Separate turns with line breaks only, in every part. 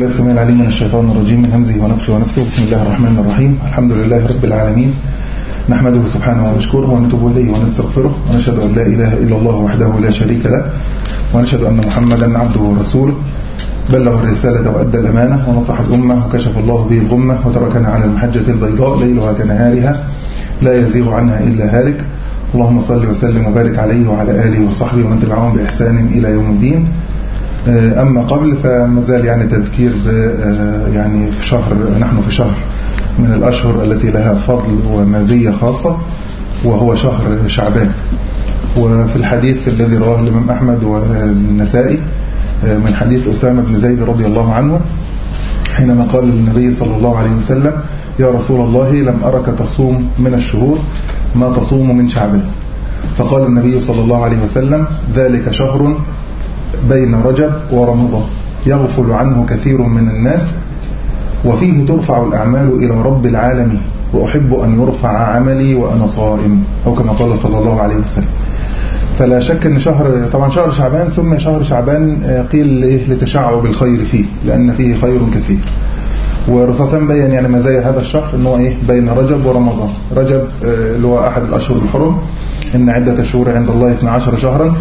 بالله السميع العليم من الشيطان الرجيم من همزه ونفخه ونفثه بسم الله الرحمن الرحيم الحمد لله رب العالمين نحمده سبحانه ونشكره ونتوب إليه ونستغفره ونشهد أن لا إله إلا الله وحده لا شريك له ونشهد أن محمدا عبده ورسوله بلغ الرسالة وأدى الأمانة ونصح الأمة وكشف الله به الغمة وتركنا على المحجة البيضاء ليلها كنهارها لا يزيغ عنها إلا هالك اللهم صل وسلم وبارك عليه وعلى آله وصحبه ومن تبعهم بإحسان إلى يوم الدين أما قبل فما زال يعني تذكير يعني في شهر نحن في شهر من الأشهر التي لها فضل ومزية خاصة وهو شهر شعبان وفي الحديث الذي رواه الإمام أحمد والنسائي من حديث أسامة بن زيد رضي الله عنه حينما قال للنبي صلى الله عليه وسلم يا رسول الله لم أرك تصوم من الشهور ما تصوم من شعبان فقال النبي صلى الله عليه وسلم ذلك شهر بين رجب ورمضان يغفل عنه كثير من الناس وفيه ترفع الأعمال إلى رب العالمين وأحب أن يرفع عملي وأنا صائم أو كما قال صلى الله عليه وسلم فلا شك أن شهر طبعا شهر شعبان سمي شهر شعبان قيل إيه لتشعب الخير فيه لأن فيه خير كثير والرسول صلى الله عليه وسلم بين يعني مزايا هذا الشهر أنه إيه بين رجب ورمضان رجب اللي هو أحد الأشهر الحرم إن عدة الشهور عند الله 12 شهرا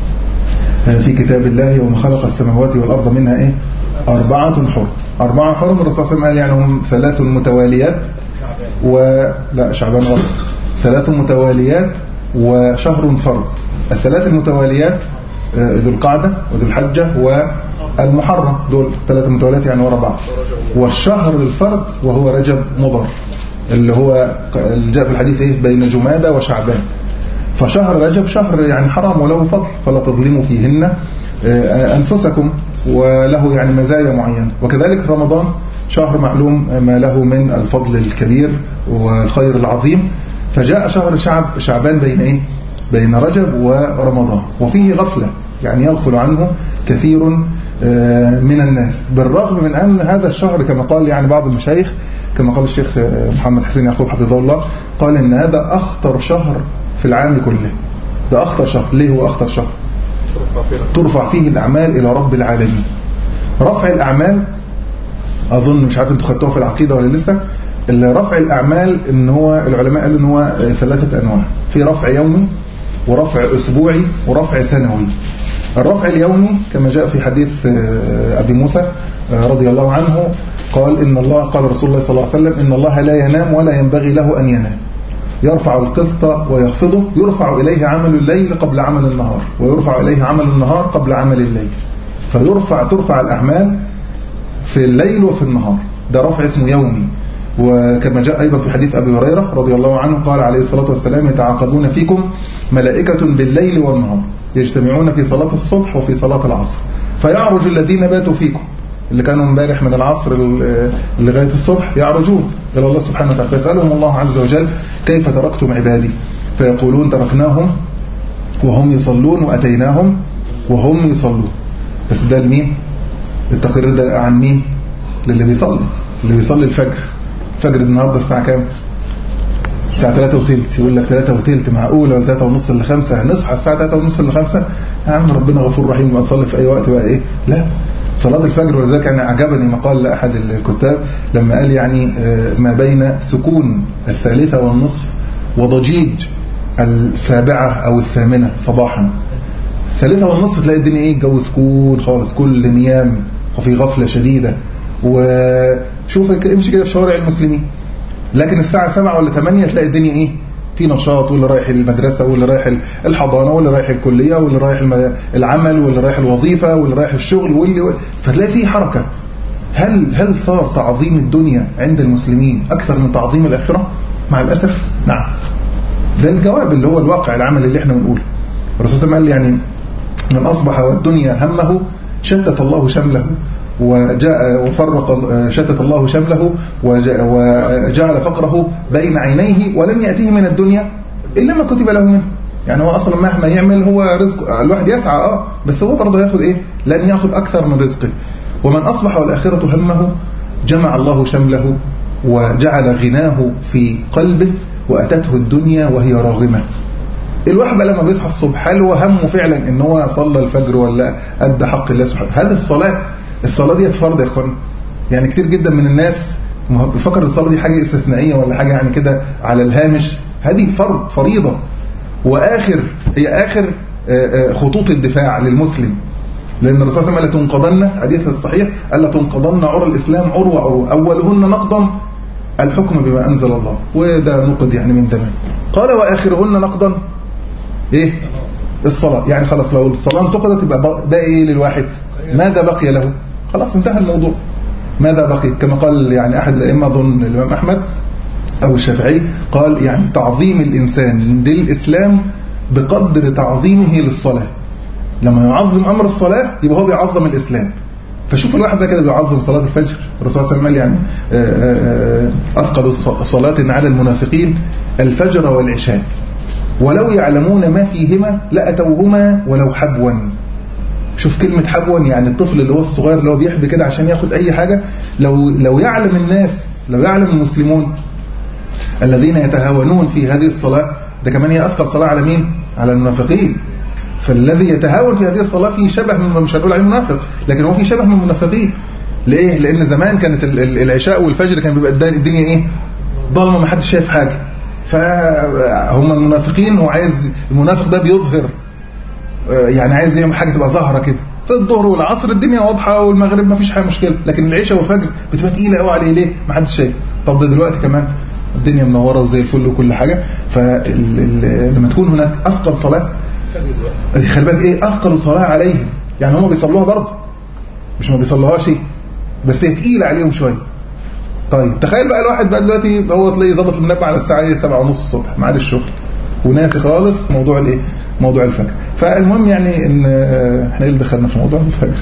في كتاب الله يوم خلق السماوات والأرض منها إيه أربعة حرم أربعة حرم الرسول صلى الله عليه وسلم قال يعني هم ثلاث متواليات و لا شعبان غلط ثلاث متواليات وشهر فرد الثلاث المتواليات ذو القعدة وذو الحجة والمحرم دول ثلاث متواليات يعني ورا بعض والشهر الفرد وهو رجب مضر اللي هو اللي جاء في الحديث ايه بين جمادة وشعبان فشهر رجب شهر يعني حرام وله فضل فلا تظلموا فيهن أنفسكم وله يعني مزايا معينة وكذلك رمضان شهر معلوم ما له من الفضل الكبير والخير العظيم فجاء شهر شعب شعبان بين ايه بين رجب ورمضان وفيه غفلة يعني يغفل عنه كثير من الناس بالرغم من أن هذا الشهر كما قال يعني بعض المشايخ كما قال الشيخ محمد حسين يعقوب حفظه الله قال إن هذا أخطر شهر في العام كله ده أخطر شهر ليه هو أخطر شهر ترفع فيه الأعمال إلى رب العالمين رفع الأعمال أظن مش عارف انتوا خدتوها في العقيدة ولا لسه رفع الأعمال إن هو العلماء قالوا إن هو ثلاثة أنواع في رفع يومي ورفع أسبوعي ورفع سنوي الرفع اليومي كما جاء في حديث أبي موسى رضي الله عنه قال إن الله قال رسول الله صلى الله عليه وسلم إن الله لا ينام ولا ينبغي له أن ينام يرفع القسط ويخفضه يرفع إليه عمل الليل قبل عمل النهار ويرفع إليه عمل النهار قبل عمل الليل فيرفع ترفع الأعمال في الليل وفي النهار ده رفع اسمه يومي وكما جاء أيضا في حديث أبي هريرة رضي الله عنه قال عليه الصلاة والسلام يتعاقبون فيكم ملائكة بالليل والنهار يجتمعون في صلاة الصبح وفي صلاة العصر فيعرج الذين باتوا فيكم اللي كانوا امبارح من العصر لغاية الصبح يعرجون إلى الله سبحانه وتعالى فيسألهم الله عز وجل كيف تركتم عبادي فيقولون تركناهم وهم يصلون وأتيناهم وهم يصلون بس ده لمين التقرير ده عن مين للي بيصلي اللي بيصلي الفجر الفجر النهاردة الساعة كام الساعة 3 وثلث يقول لك 3 وثلث معقولة ولا 3 ونص ل 5 هنصحى الساعة 3 ونص ل 5 يا عم ربنا غفور رحيم اصلي في أي وقت بقى إيه لا صلاة الفجر ولذلك يعني عجبني مقال لأحد الكتاب لما قال يعني ما بين سكون الثالثة والنصف وضجيج السابعة أو الثامنة صباحا الثالثة والنصف تلاقي الدنيا إيه جو سكون خالص كل نيام وفي غفلة شديدة وشوف امشي كده في شوارع المسلمين لكن الساعة 7 ولا 8 تلاقي الدنيا ايه في نشاط واللي رايح المدرسة واللي رايح الحضانة واللي رايح الكلية واللي رايح العمل واللي رايح الوظيفة واللي رايح الشغل واللي فتلاقي في حركة هل هل صار تعظيم الدنيا عند المسلمين أكثر من تعظيم الآخرة مع الأسف نعم ده الجواب اللي هو الواقع العمل اللي احنا بنقوله الرسول صلى الله عليه وسلم قال يعني من أصبح والدنيا همه شتت الله شمله وجاء وفرق شتت الله شمله وجعل فقره بين عينيه ولم يأتيه من الدنيا إلا ما كتب له منه يعني هو أصلا مهما يعمل هو رزق الواحد يسعى اه بس هو برضه ياخذ إيه لن يأخذ أكثر من رزقه ومن أصبح والآخرة همه جمع الله شمله وجعل غناه في قلبه وأتته الدنيا وهي راغمة الواحد بقى لما بيصحى الصبح هل هو همه فعلا ان هو صلى الفجر ولا ادى حق الله سبحانه هذا الصلاه الصلاه دي فرض يا اخوان يعني كتير جدا من الناس بيفكر الصلاة دي حاجة استثنائية ولا حاجة يعني كده على الهامش هذه فرض فريضة وآخر هي آخر خطوط الدفاع للمسلم لأن الرسول صلى الله عليه وسلم قال تنقضن حديث الصحيح قال تنقضن عرى الإسلام عروة عروة أولهن نقضا الحكم بما أنزل الله وده نقد يعني من زمان قال وآخرهن نقضا إيه الصلاة يعني خلاص لو الصلاة انتقدت يبقى باقي إيه للواحد ماذا بقي له خلاص انتهى الموضوع ماذا بقي كما قال يعني أحد الأئمة أظن الإمام أحمد أو الشافعي قال يعني تعظيم الإنسان للإسلام بقدر تعظيمه للصلاة لما يعظم أمر الصلاة يبقى هو بيعظم الإسلام فشوف الواحد بقى كده بيعظم صلاة الفجر الرسول صلى الله عليه وسلم يعني أثقل صلاة على المنافقين الفجر والعشاء ولو يعلمون ما فيهما لأتوهما ولو حبوا شوف كلمة حبوا يعني الطفل اللي هو الصغير اللي هو بيحبي كده عشان ياخد أي حاجة لو لو يعلم الناس لو يعلم المسلمون الذين يتهاونون في هذه الصلاة ده كمان هي أثقل صلاة على مين؟ على المنافقين فالذي يتهاون في هذه الصلاة فيه شبه من مش هنقول عليه منافق لكن هو فيه شبه من المنافقين ليه؟ لأن زمان كانت العشاء والفجر كان بيبقى الدنيا إيه؟ ضلمة ما حدش شايف حاجة فهم المنافقين هو عايز المنافق ده بيظهر يعني عايز يعمل حاجة تبقى ظاهرة كده في الظهر والعصر الدنيا واضحة والمغرب ما فيش حاجة مشكلة لكن العشاء والفجر بتبقى تقيلة قوي عليه ليه؟ ما حدش شايف طب ده دلوقتي كمان الدنيا منورة وزي الفل وكل حاجة فلما تكون هناك أثقل صلاة خلي بالك ايه اثقل صلاه عليهم يعني هم بيصلوها برضه مش ما بيصلوهاش بس هي تقيله عليهم شويه طيب تخيل بقى الواحد بقى دلوقتي هو تلاقيه ظبط المنبه على الساعه 7 ونص الصبح ميعاد الشغل وناسي خالص موضوع الايه موضوع الفجر فالمهم يعني ان احنا ايه اللي دخلنا في موضوع الفجر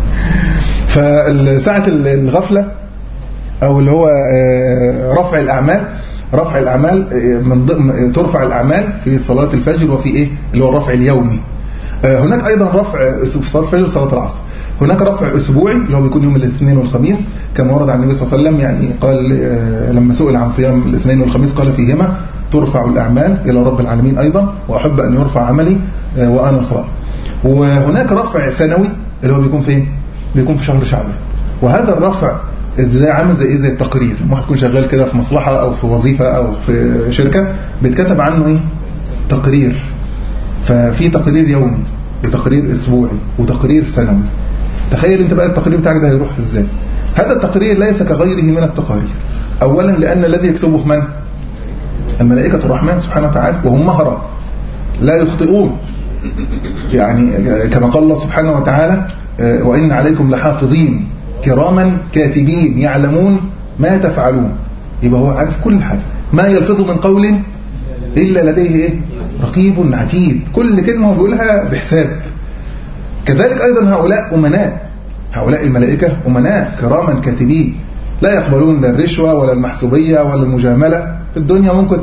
فساعه الغفله او اللي هو رفع الاعمال رفع الأعمال من ضمن ترفع الأعمال في صلاة الفجر وفي إيه اللي هو الرفع اليومي هناك أيضا رفع في صلاة الفجر وصلاة العصر هناك رفع أسبوعي اللي هو بيكون يوم الاثنين والخميس كما ورد عن النبي صلى الله عليه وسلم يعني قال لما سئل عن صيام الاثنين والخميس قال فيهما ترفع الأعمال إلى رب العالمين أيضا وأحب أن يرفع عملي وأنا صائم وهناك رفع سنوي اللي هو بيكون فين بيكون في شهر شعبان وهذا الرفع زي عامل زي ايه زي التقرير واحد يكون شغال كده في مصلحة او في وظيفة او في شركة بيتكتب عنه ايه تقرير ففي تقرير يومي وتقرير اسبوعي وتقرير سنوي تخيل انت بقى التقرير بتاعك ده هيروح ازاي هذا التقرير ليس كغيره من التقارير اولا لان الذي يكتبه من الملائكة الرحمن سبحانه وتعالى وهم مهرة لا يخطئون يعني كما قال الله سبحانه وتعالى وإن عليكم لحافظين كراما كاتبين يعلمون ما تفعلون يبقى هو عارف كل حاجة ما يلفظ من قول إلا لديه إيه؟ رقيب عتيد كل كلمة هو بيقولها بحساب كذلك أيضا هؤلاء أمناء هؤلاء الملائكة أمناء كراما كاتبين لا يقبلون لا الرشوة ولا المحسوبية ولا المجاملة في الدنيا ممكن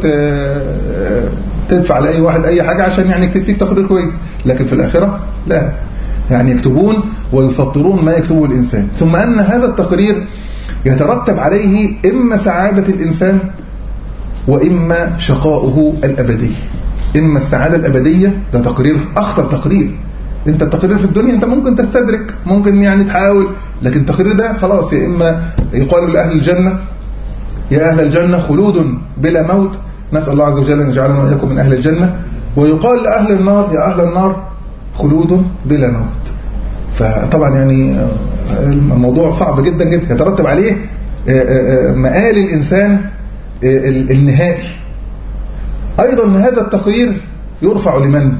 تدفع لأي واحد أي حاجة عشان يعني يكتب فيك تقرير كويس لكن في الآخرة لا يعني يكتبون ويسطرون ما يكتبه الإنسان ثم أن هذا التقرير يترتب عليه إما سعادة الإنسان وإما شقاؤه الأبدي إما السعادة الأبدية ده تقرير أخطر تقرير انت التقرير في الدنيا انت ممكن تستدرك ممكن يعني تحاول لكن التقرير ده خلاص يا إما يقال لأهل الجنة يا أهل الجنة خلود بلا موت نسأل الله عز وجل أن يجعلنا وإياكم من أهل الجنة ويقال لأهل النار يا أهل النار خلود بلا موت فطبعا يعني الموضوع صعب جدا جدا يترتب عليه مآل الإنسان النهائي أيضا هذا التقرير يرفع لمن؟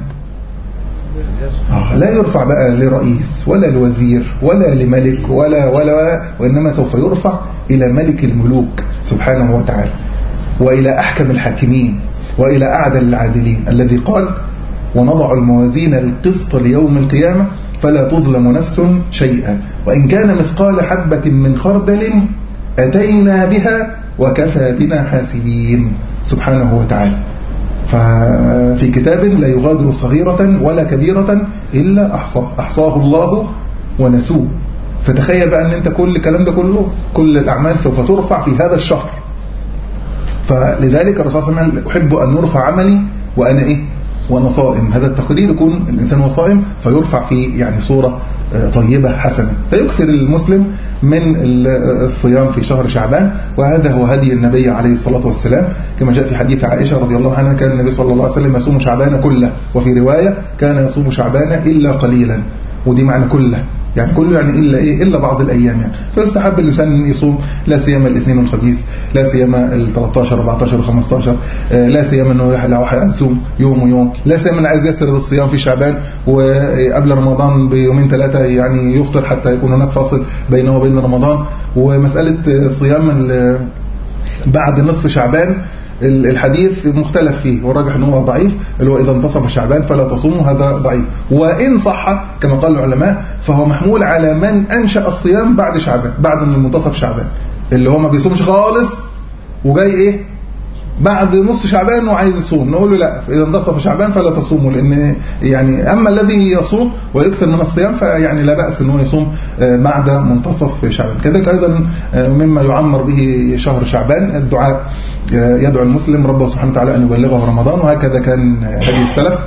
آه لا يرفع بقى لرئيس ولا لوزير ولا لملك ولا ولا ولا وإنما سوف يرفع إلى ملك الملوك سبحانه وتعالى وإلى أحكم الحاكمين وإلى أعدل العادلين الذي قال ونضع الموازين القسط ليوم القيامة فلا تظلم نفس شيئا وإن كان مثقال حبة من خردل أتينا بها وكفى بنا حاسبين سبحانه وتعالى ففي كتاب لا يغادر صغيرة ولا كبيرة إلا أحصاه أحصاه الله ونسوه فتخيل بقى أن أنت كل الكلام ده كله كل الأعمال سوف ترفع في هذا الشهر فلذلك الرسول صلى الله عليه وسلم أحب أن يرفع عملي وأنا إيه وأنا صائم هذا التقرير يكون الإنسان هو صائم فيرفع في يعني صورة طيبة حسنة فيكثر المسلم من الصيام في شهر شعبان وهذا هو هدي النبي عليه الصلاة والسلام كما جاء في حديث عائشة رضي الله عنها كان النبي صلى الله عليه وسلم يصوم شعبان كله وفي رواية كان يصوم شعبان إلا قليلا ودي معنى كله يعني كله يعني إلا إيه إلا بعض الأيام يعني فيستحب الإنسان يصوم لا سيما الاثنين والخميس لا سيما ال 13 14 15 لا سيما إنه لو واحد يصوم يوم ويوم لا سيما إنه عايز يسرد الصيام في شعبان وقبل رمضان بيومين ثلاثة يعني يفطر حتى يكون هناك فاصل بينه وبين رمضان ومسألة صيام بعد نصف شعبان الحديث مختلف فيه والراجح ان هو ضعيف اللي هو اذا انتصف شعبان فلا تصوموا هذا ضعيف وان صح كما قال العلماء فهو محمول على من انشا الصيام بعد شعبان بعد منتصف شعبان اللي هو ما بيصومش خالص وجاي ايه بعد نص شعبان وعايز يصوم نقول له لا اذا انتصف شعبان فلا تصوموا لان يعني اما الذي يصوم ويكثر من الصيام فيعني لا باس ان هو يصوم بعد منتصف شعبان كذلك ايضا مما يعمر به شهر شعبان الدعاء يدعو المسلم ربه سبحانه وتعالى ان يبلغه رمضان وهكذا كان هدي السلف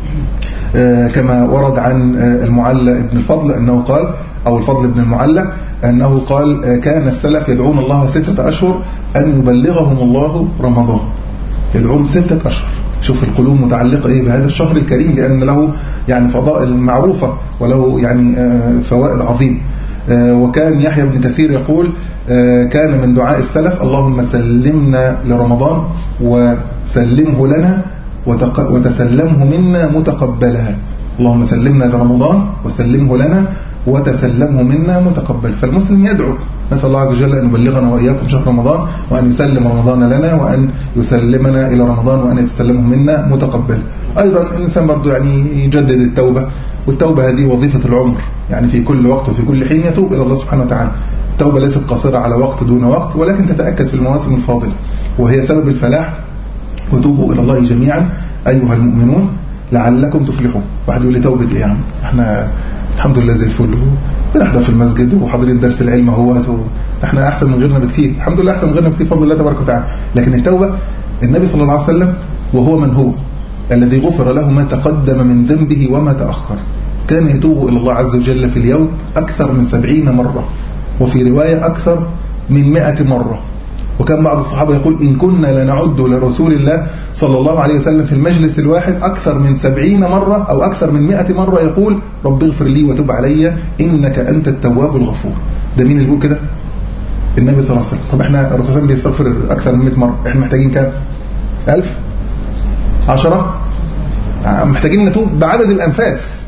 كما ورد عن المعلى ابن الفضل انه قال او الفضل بن المعلى أنه قال كان السلف يدعون الله ستة أشهر أن يبلغهم الله رمضان يدعون ستة أشهر شوف القلوب متعلقة إيه بهذا الشهر الكريم لأن له يعني فضائل معروفة وله يعني فوائد عظيمة وكان يحيى بن كثير يقول كان من دعاء السلف اللهم سلمنا لرمضان وسلمه لنا وتسلمه منا متقبلا اللهم سلمنا لرمضان وسلمه لنا وتسلمه منا متقبل فالمسلم يدعو نسأل الله عز وجل أن يبلغنا وإياكم شهر رمضان وأن يسلم رمضان لنا وأن يسلمنا إلى رمضان وأن يتسلمه منا متقبل أيضا الإنسان برضو يعني يجدد التوبة والتوبة هذه وظيفة العمر يعني في كل وقت وفي كل حين يتوب إلى الله سبحانه وتعالى التوبة ليست قاصرة على وقت دون وقت ولكن تتأكد في المواسم الفاضلة وهي سبب الفلاح وتوبوا إلى الله جميعا أيها المؤمنون لعلكم تفلحون واحد يقول لي توبة إيه يا عم احنا الحمد لله زي الفل بنحضر في المسجد وحاضرين درس العلم اهوت احنا احسن من غيرنا بكثير الحمد لله احسن من غيرنا بكثير بفضل الله تبارك وتعالى لكن التوبه النبي صلى الله عليه وسلم وهو من هو الذي غفر له ما تقدم من ذنبه وما تاخر كان يتوب الى الله عز وجل في اليوم اكثر من سبعين مره وفي روايه اكثر من مئة مره وكان بعض الصحابة يقول إن كنا لنعد لرسول الله صلى الله عليه وسلم في المجلس الواحد أكثر من سبعين مرة أو أكثر من مئة مرة يقول رب اغفر لي وتب علي إنك أنت التواب الغفور ده مين اللي بيقول كده النبي صلى الله عليه وسلم طب احنا الرسول صلى الله عليه وسلم بيستغفر أكثر من 100 مرة احنا محتاجين كام ألف عشرة محتاجين نتوب بعدد الأنفاس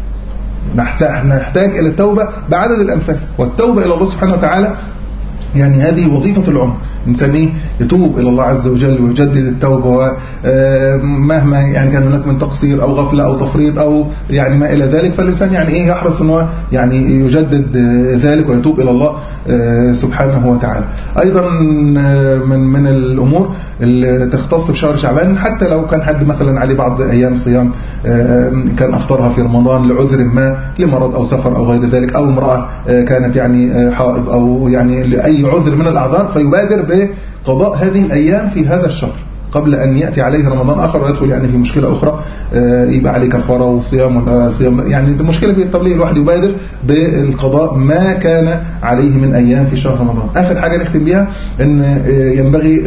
نحتاج إلى التوبة بعدد الأنفاس والتوبة إلى الله سبحانه وتعالى يعني هذه وظيفة العمر الإنسان إيه يتوب إلى الله عز وجل ويجدد التوبة ومهما يعني كان هناك من تقصير أو غفلة أو تفريط أو يعني ما إلى ذلك فالإنسان يعني إيه يحرص أنه يعني يجدد ذلك ويتوب إلى الله سبحانه وتعالى أيضا من من الأمور اللي تختص بشهر شعبان حتى لو كان حد مثلا عليه بعض أيام صيام كان أفطرها في رمضان لعذر ما لمرض أو سفر أو غير ذلك أو امرأة كانت يعني حائض أو يعني لأي عذر من الأعذار فيبادر بقضاء هذه الأيام في هذا الشهر قبل أن يأتي عليه رمضان آخر ويدخل يعني في مشكلة أخرى يبقى عليه كفارة وصيام ولا صيام يعني المشكلة في الطبيعي الواحد يبادر بالقضاء ما كان عليه من أيام في شهر رمضان آخر حاجة نختم بها أن ينبغي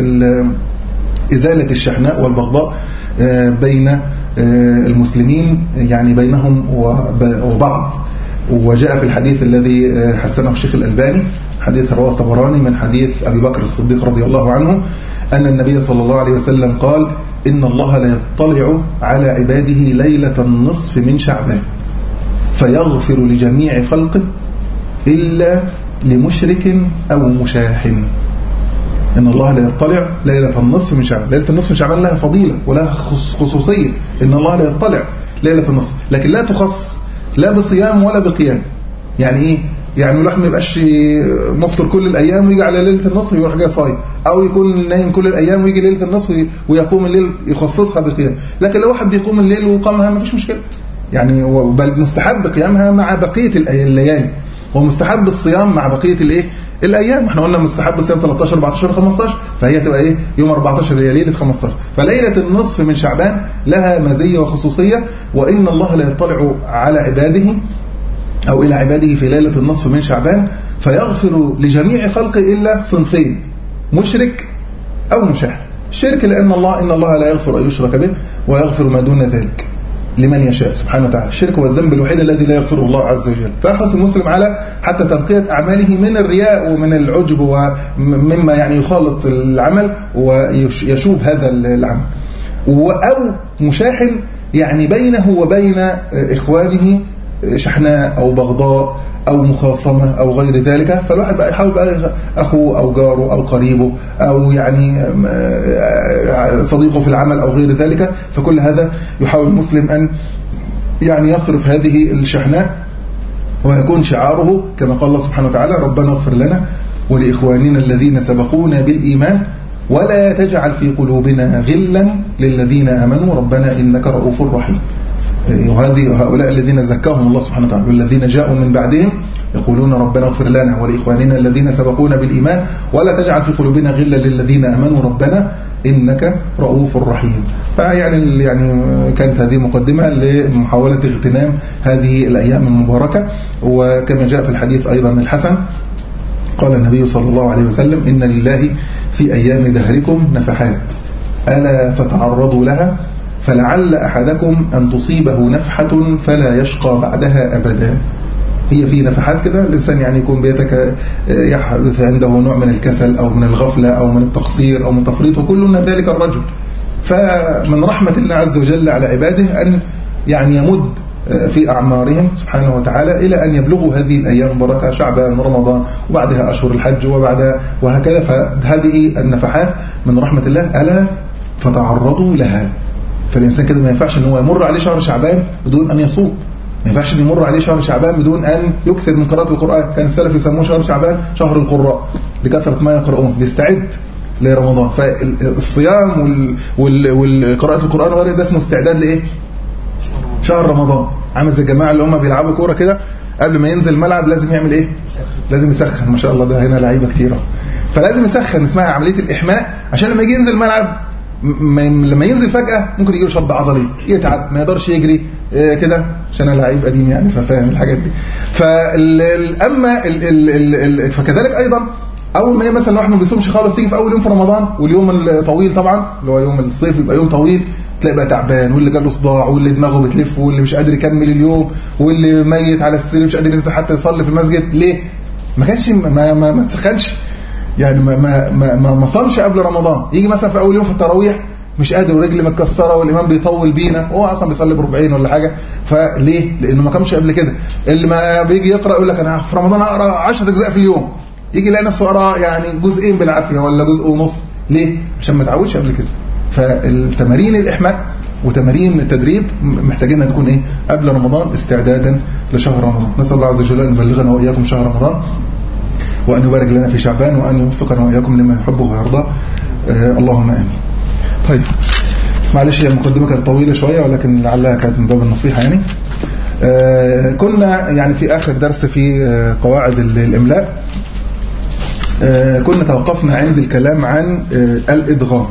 إزالة الشحناء والبغضاء بين المسلمين يعني بينهم وبعض وجاء في الحديث الذي حسنه الشيخ الألباني حديث رواه الطبراني من حديث أبي بكر الصديق رضي الله عنه أن النبي صلى الله عليه وسلم قال إن الله لا يطلع على عباده ليلة النصف من شعبان فيغفر لجميع خلقه إلا لمشرك أو مشاحن إن الله لا يطلع ليلة النصف من شعبان ليلة النصف من شعبان لها فضيلة ولها خصوصية إن الله لا يطلع ليلة النصف لكن لا تخص لا بصيام ولا بقيام يعني إيه يعني الواحد ما يبقاش مفطر كل الايام ويجي على ليله النصف ويروح جاي صايم او يكون نايم كل الايام ويجي ليله النصف ويقوم الليل يخصصها بقيام لكن لو واحد بيقوم الليل وقامها ما فيش مشكله يعني بل مستحب قيامها مع بقيه الليالي هو مستحب الصيام مع بقيه الايه الايام احنا قلنا مستحب صيام 13 14 15 فهي تبقى ايه يوم 14 هي ليله 15 فليله النصف من شعبان لها مزيه وخصوصيه وان الله لا يطلع على عباده او الى عباده في ليله النصف من شعبان فيغفر لجميع خلقه الا صنفين مشرك او مشاح الشرك لان الله ان الله لا يغفر ان يشرك به ويغفر ما دون ذلك لمن يشاء سبحانه وتعالى الشرك هو الذنب الوحيد الذي لا يغفره الله عز وجل فيحرص المسلم على حتى تنقية أعماله من الرياء ومن العجب ومما يعني يخالط العمل ويشوب هذا العمل أو مشاحن يعني بينه وبين إخوانه شحناء أو بغضاء أو مخاصمة أو غير ذلك فالواحد بقى يحاول بقى أخوه أو جاره أو قريبه أو يعني صديقه في العمل أو غير ذلك فكل هذا يحاول المسلم أن يعني يصرف هذه الشحناء ويكون شعاره كما قال الله سبحانه وتعالى ربنا اغفر لنا ولإخواننا الذين سبقونا بالإيمان ولا تجعل في قلوبنا غلا للذين آمنوا ربنا إنك رؤوف رحيم وهذه هؤلاء الذين زكاهم الله سبحانه وتعالى والذين جاءوا من بعدهم يقولون ربنا اغفر لنا ولإخواننا الذين سبقونا بالإيمان ولا تجعل في قلوبنا غلا للذين آمنوا ربنا إنك رؤوف رحيم فيعني يعني كانت هذه مقدمة لمحاولة اغتنام هذه الأيام المباركة وكما جاء في الحديث أيضا الحسن قال النبي صلى الله عليه وسلم إن لله في أيام دهركم نفحات ألا فتعرضوا لها فلعل أحدكم أن تصيبه نفحة فلا يشقى بعدها أبدا هي في نفحات كده الإنسان يعني يكون بيتك يحدث عنده نوع من الكسل أو من الغفلة أو من التقصير أو من التفريط وكل ذلك الرجل فمن رحمة الله عز وجل على عباده أن يعني يمد في أعمارهم سبحانه وتعالى إلى أن يبلغوا هذه الأيام المباركة شعبان ورمضان وبعدها أشهر الحج وبعد وهكذا فهذه النفحات من رحمة الله ألا فتعرضوا لها فالإنسان كده ما ينفعش ان هو يمر عليه شهر شعبان بدون أن يصوم ما ينفعش ان يمر عليه شهر شعبان بدون أن يكثر من قراءة القرآن كان السلف يسموه شهر شعبان شهر القراء لكثرة ما يقرؤون ليستعد لرمضان فالصيام وال... وال... وقراءة القرآن وغيره ده اسمه استعداد لإيه شهر رمضان عامل زي الجماعة اللي هم بيلعبوا كورة كده قبل ما ينزل الملعب لازم يعمل ايه لازم يسخن ما شاء الله ده هنا لعيبه كتيره فلازم يسخن اسمها عمليه الاحماء عشان لما يجي ينزل الملعب لما ينزل فجأة ممكن يجيله شد عضلي يتعب ما يقدرش يجري كده عشان انا لعيب قديم يعني ففاهم الحاجات دي فاما فكذلك ايضا اول ما مثلا لو احنا ما بنصومش خالص يجي في اول يوم في رمضان واليوم الطويل طبعا اللي هو يوم الصيف يبقى يوم طويل تلاقي بقى تعبان واللي جاله صداع واللي دماغه بتلف واللي مش قادر يكمل اليوم واللي ميت على السرير مش قادر ينزل حتى يصلي في المسجد ليه ما كانش ما ما, ما تسخنش يعني ما ما ما ما, ما صامش قبل رمضان يجي مثلا في اول يوم في التراويح مش قادر ورجلي متكسره والامام بيطول بينا هو اصلا بيصلي بربعين ولا حاجه فليه لانه ما كانش قبل كده اللي ما بيجي يقرا يقول لك انا في رمضان اقرا 10 اجزاء في اليوم يجي يلاقي نفسه قرا يعني جزئين بالعافيه ولا جزء ونص ليه عشان ما اتعودش قبل كده فالتمارين الاحماء وتمارين التدريب محتاجينها تكون ايه قبل رمضان استعدادا لشهر رمضان نسال الله عز وجل ان يبلغنا واياكم شهر رمضان وان يبارك لنا في شعبان وان يوفقنا واياكم لما يحبه ويرضاه آه اللهم امين طيب معلش هي المقدمه كانت طويله شويه ولكن لعلها كانت من باب النصيحه يعني آه كنا يعني في اخر درس في آه قواعد الاملاء آه كنا توقفنا عند الكلام عن آه الادغام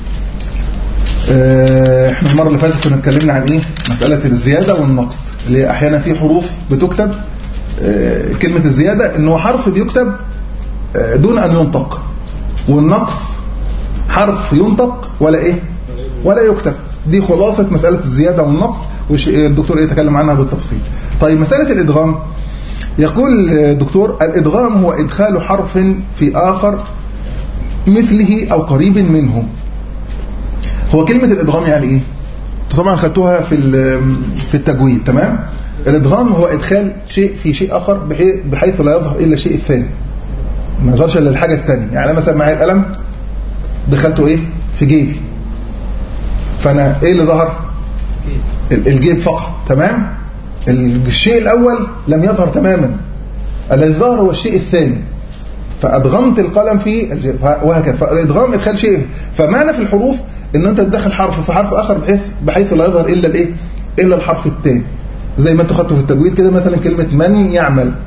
آه احنا المره اللي فاتت كنا اتكلمنا عن ايه مساله الزياده والنقص اللي احيانا في حروف بتكتب آه كلمه الزياده ان هو حرف بيكتب آه دون ان ينطق والنقص حرف ينطق ولا ايه ولا يكتب دي خلاصه مساله الزياده والنقص والدكتور يتكلم عنها بالتفصيل طيب مساله الادغام يقول الدكتور الادغام هو ادخال حرف في اخر مثله او قريب منه هو كلمة الإدغام يعني إيه؟ طبعا خدتوها في في التجويد تمام؟ الإدغام هو إدخال شيء في شيء آخر بحيث, بحيث لا يظهر إلا الشيء الثاني ما يظهرش إلا الحاجة الثانية يعني مثلا معايا القلم دخلته إيه؟ في جيبي فأنا إيه اللي ظهر؟ الجيب فقط تمام؟ الشيء الأول لم يظهر تماما الذي ظهر هو الشيء الثاني فأدغمت القلم في الجيب وهكذا فالإدغام إدخال شيء فمعنى في الحروف ان انت تدخل حرف في حرف اخر بحيث بحيث لا يظهر الا الايه الا الحرف الثاني زي ما انتوا خدتوا في التجويد كده مثلا كلمه من يعمل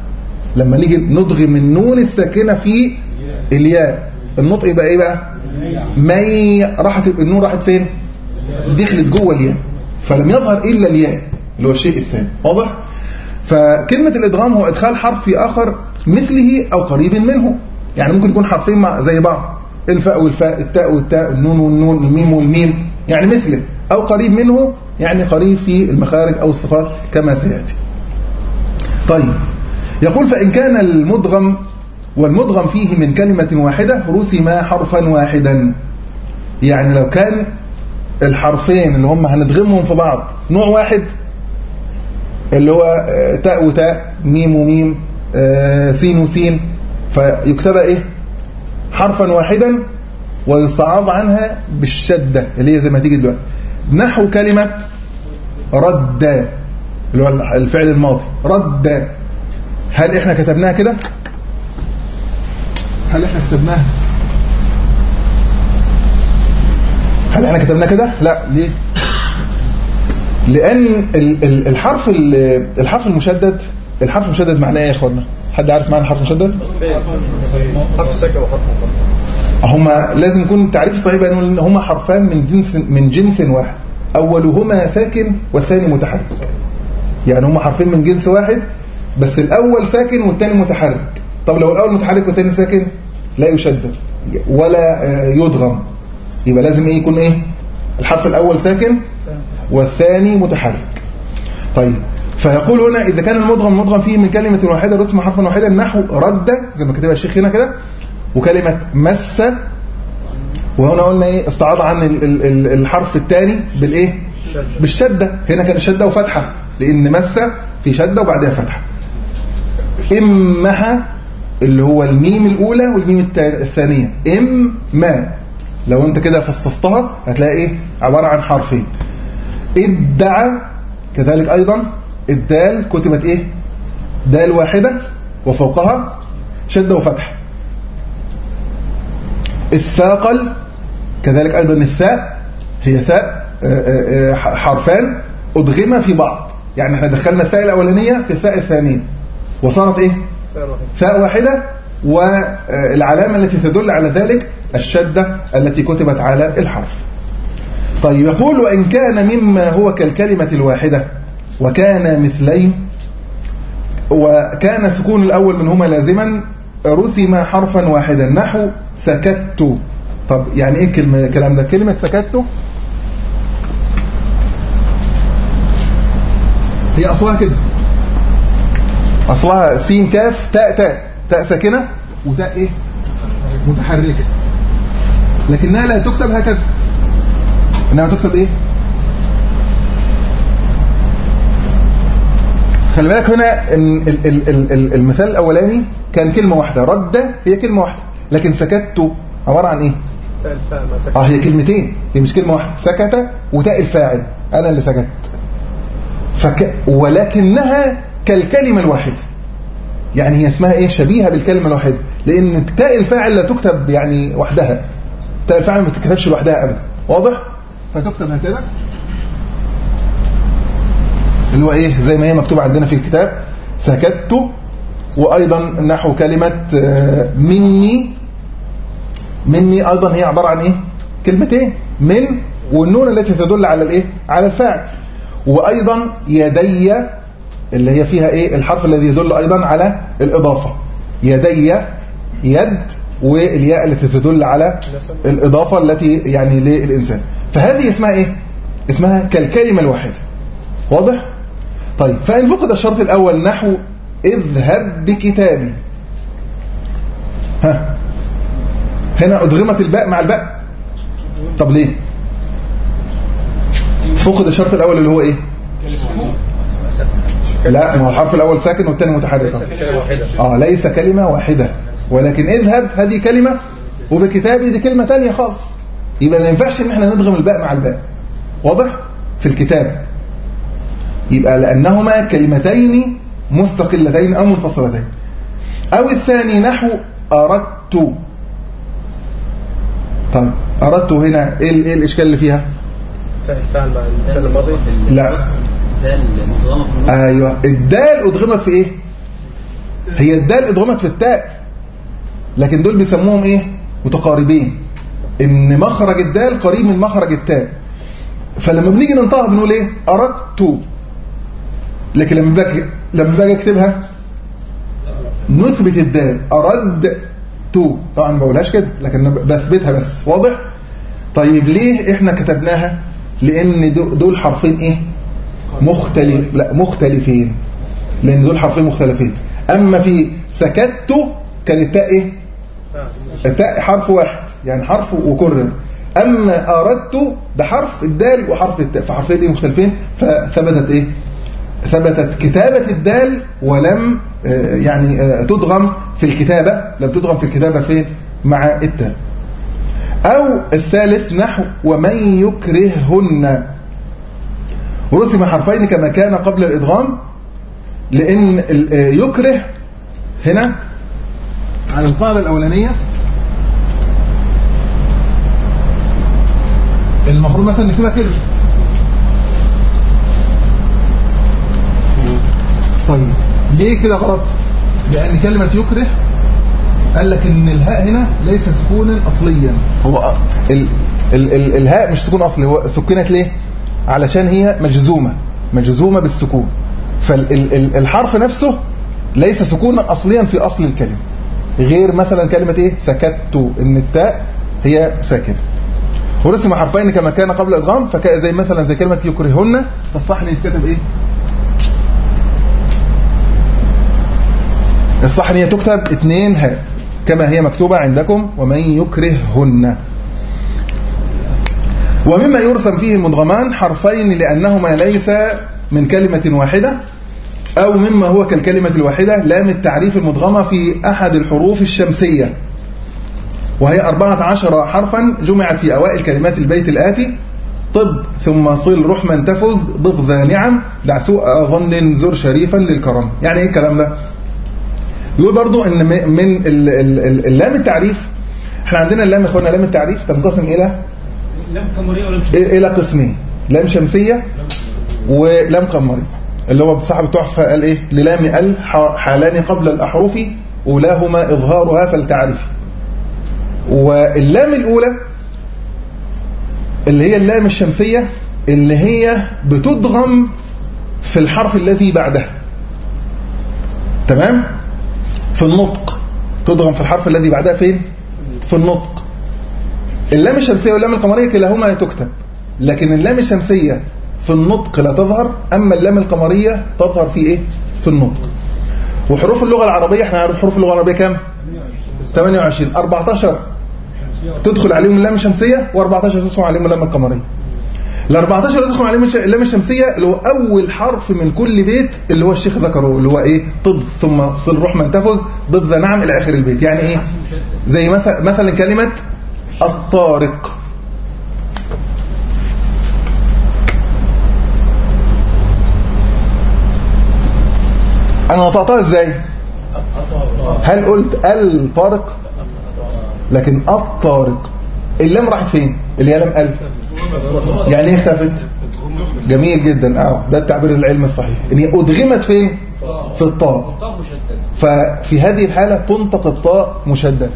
لما نيجي ندغم النون الساكنة في الياء النطق يبقى ايه بقى مي راحت النون راحت فين دخلت جوه الياء فلم يظهر الا الياء اللي هو الشيء الثاني واضح فكلمة الادغام هو ادخال حرف في اخر مثله او قريب منه يعني ممكن يكون حرفين مع زي بعض الفاء والفاء التاء والتاء النون والنون الميم والميم يعني مثله او قريب منه يعني قريب في المخارج او الصفات كما سياتي طيب يقول فإن كان المدغم والمدغم فيه من كلمة واحدة رسم حرفا واحدا يعني لو كان الحرفين اللي هم هندغمهم في بعض نوع واحد اللي هو تاء وتاء ميم وميم سين وسين فيكتب ايه حرفا واحدا ويستعاض عنها بالشدة اللي هي زي ما هتيجي دلوقتي نحو كلمة رد اللي هو الفعل الماضي رد هل احنا كتبناها كده هل احنا كتبناها هل احنا كتبناها كده لا ليه لان الحرف الحرف المشدد الحرف المشدد معناه ايه يا اخوانا حد عارف معنى الحرف المشدد
حرف ساكن وحرف مقدر
هما لازم يكون التعريف الصحيح بقى ان هما حرفان من جنس من جنس واحد اولهما ساكن والثاني متحرك يعني هما حرفين من جنس واحد بس الاول ساكن والثاني متحرك طب لو الاول متحرك والثاني ساكن لا يشدد ولا يدغم يبقى لازم ايه يكون ايه الحرف الاول ساكن والثاني متحرك طيب فيقول هنا اذا كان المدغم مدغم فيه من كلمه واحده رسم حرفا واحدا نحو رد زي ما كتبها الشيخ هنا كده وكلمه مس وهنا قلنا ايه استعاض عن الحرف الثاني بالايه بالشده هنا كان الشده وفتحه لان مس في شده وبعدها فتحه امها اللي هو الميم الاولى والميم الثانيه ام ما لو انت كده فصصتها هتلاقي ايه عباره عن حرفين ادعى كذلك ايضا الدال كتبت ايه دال واحده وفوقها شده وفتحه الثاقل كذلك ايضا الثاء هي ثاء حرفان ادغما في بعض يعني احنا دخلنا الثاء الاولانيه في الثاء الثانيه وصارت ايه ثاء واحده والعلامه التي تدل على ذلك الشده التي كتبت على الحرف طيب يقول وان كان مما هو كالكلمه الواحده وكان مثلين وكان سكون الاول منهما لازما رسم حرفا واحدا نحو سكت طب يعني ايه كلمه الكلام ده كلمه سكت هي اصلها كده اصلها سين كاف تاء تاء تاء ساكنه وتاء ايه متحركه لكنها لا تكتب هكذا انما تكتب ايه خلي بالك هنا ان المثال الاولاني كان كلمه واحده رد هي كلمه واحده لكن سكت عباره عن ايه اه هي كلمتين هي مش كلمه واحده سكت وتاء الفاعل انا اللي سكت فك ولكنها كالكلمه الواحده يعني هي اسمها ايه شبيهه بالكلمه الواحده لان تاء الفاعل لا تكتب يعني وحدها تاء الفاعل ما تتكتبش لوحدها ابدا واضح فتكتب هكذا اللي هو ايه زي ما هي مكتوبه عندنا في الكتاب سكت وايضا نحو كلمه مني مني ايضا هي عباره عن ايه كلمتين من والنون التي تدل على الايه على الفاعل وايضا يدي اللي هي فيها ايه الحرف الذي يدل ايضا على الاضافه يدي يد والياء التي تدل على الاضافه التي يعني للانسان فهذه اسمها ايه اسمها كالكلمه الواحده واضح طيب فان فقد الشرط الاول نحو اذهب بكتابي ها هنا ادغمت الباء مع الباء طب ليه فقد الشرط الاول اللي هو ايه لا ما هو الحرف الاول ساكن والثاني متحرك اه ليس كلمه واحده ولكن اذهب هذه كلمه وبكتابي دي كلمه ثانيه خالص يبقى ما ينفعش ان احنا ندغم الباء مع الباء واضح في الكتاب يبقى لانهما كلمتين مستقلتين او منفصلتين او الثاني نحو اردت طيب اردت هنا ايه ايه الاشكال اللي فيها
الفعل مع الفعل الماضي
لا
الدال مدغمه في النص
ايوه الدال ادغمت في ايه هي الدال ادغمت في التاء لكن دول بيسموهم ايه متقاربين ان مخرج الدال قريب من مخرج التاء فلما بنيجي ننطقها بنقول ايه اردت لكن لما باجي لما باجي اكتبها نثبت الدال اردت طبعا ما بقولهاش كده لكن بثبتها بس واضح طيب ليه احنا كتبناها لان دول حرفين ايه مختلف لا مختلفين لان دول حرفين مختلفين اما في سكت كان التاء ايه التاء حرف واحد يعني حرف وكرر اما اردت ده حرف الدال وحرف التاء فحرفين دي مختلفين فثبتت ايه ثبتت كتابة الدال ولم يعني تدغم في الكتابة لم تدغم في الكتابة فين مع التاء أو الثالث نحو ومن يكرههن رسم حرفين كما كان قبل الإدغام لأن يكره هنا على القاعدة الأولانية المفروض مثلا نكتبها كده طيب ليه كده غلط لأن كلمة يكره قال لك ان الهاء هنا ليس سكونا اصليا هو ال ال ال الهاء مش سكون اصلي هو سكنت ليه علشان هي مجزومه مجزومه بالسكون فالحرف نفسه ليس سكونا اصليا في اصل الكلمه غير مثلا كلمه ايه سكت ان التاء هي ساكنه ورسم حرفين كما كان قبل الادغام فزي مثلا زي كلمه يكرهن فالصح ان يتكتب ايه الصح ان هي تكتب اتنين هاء كما هي مكتوبة عندكم ومن يكرههن ومما يرسم فيه المدغمان حرفين لأنهما ليس من كلمة واحدة أو مما هو كالكلمة الواحدة لام التعريف المدغمة في أحد الحروف الشمسية وهي أربعة عشر حرفا جمعت في أوائل كلمات البيت الآتي طب ثم صل رحما تفز ضف ذا نعم دع سوء ظن زر شريفا للكرم يعني ايه الكلام ده يقول برضو ان من اللام التعريف احنا عندنا اللام يا اخوانا لام التعريف تنقسم الى
لام قمريه ولا شمسيه
الى قسمين لام شمسيه ولام قمريه اللي هو صاحب التحفه قال ايه للام ال حالان قبل الاحرف اولاهما اظهارها فلتعرفي واللام الاولى اللي هي اللام الشمسيه اللي هي بتدغم في الحرف الذي بعدها تمام في النطق تدغم في الحرف الذي بعدها فين في النطق اللام الشمسية واللام القمرية كلاهما تكتب لكن اللام الشمسية في النطق لا تظهر أما اللام القمرية تظهر في إيه في النطق وحروف اللغة العربية احنا عارف حروف اللغة العربية كام 28 14 تدخل عليهم اللام الشمسية و14 تدخل عليهم اللام القمرية ال 14 تدخل عليهم اللام الشمسية اللي هو أول حرف من كل بيت اللي هو الشيخ ذكره اللي هو إيه طب ثم صل رحمة تفز ضد ذا نعم إلى آخر البيت يعني إيه زي مثلا مثلا كلمة الطارق أنا نطقتها إزاي هل قلت الطارق لكن الطارق اللام راحت فين اللي هي لام ال يعني ايه اختفت جميل جدا اه ده التعبير العلمي الصحيح ان هي ادغمت فين في الطاء ففي هذه الحالة تنطق الطاء مشدد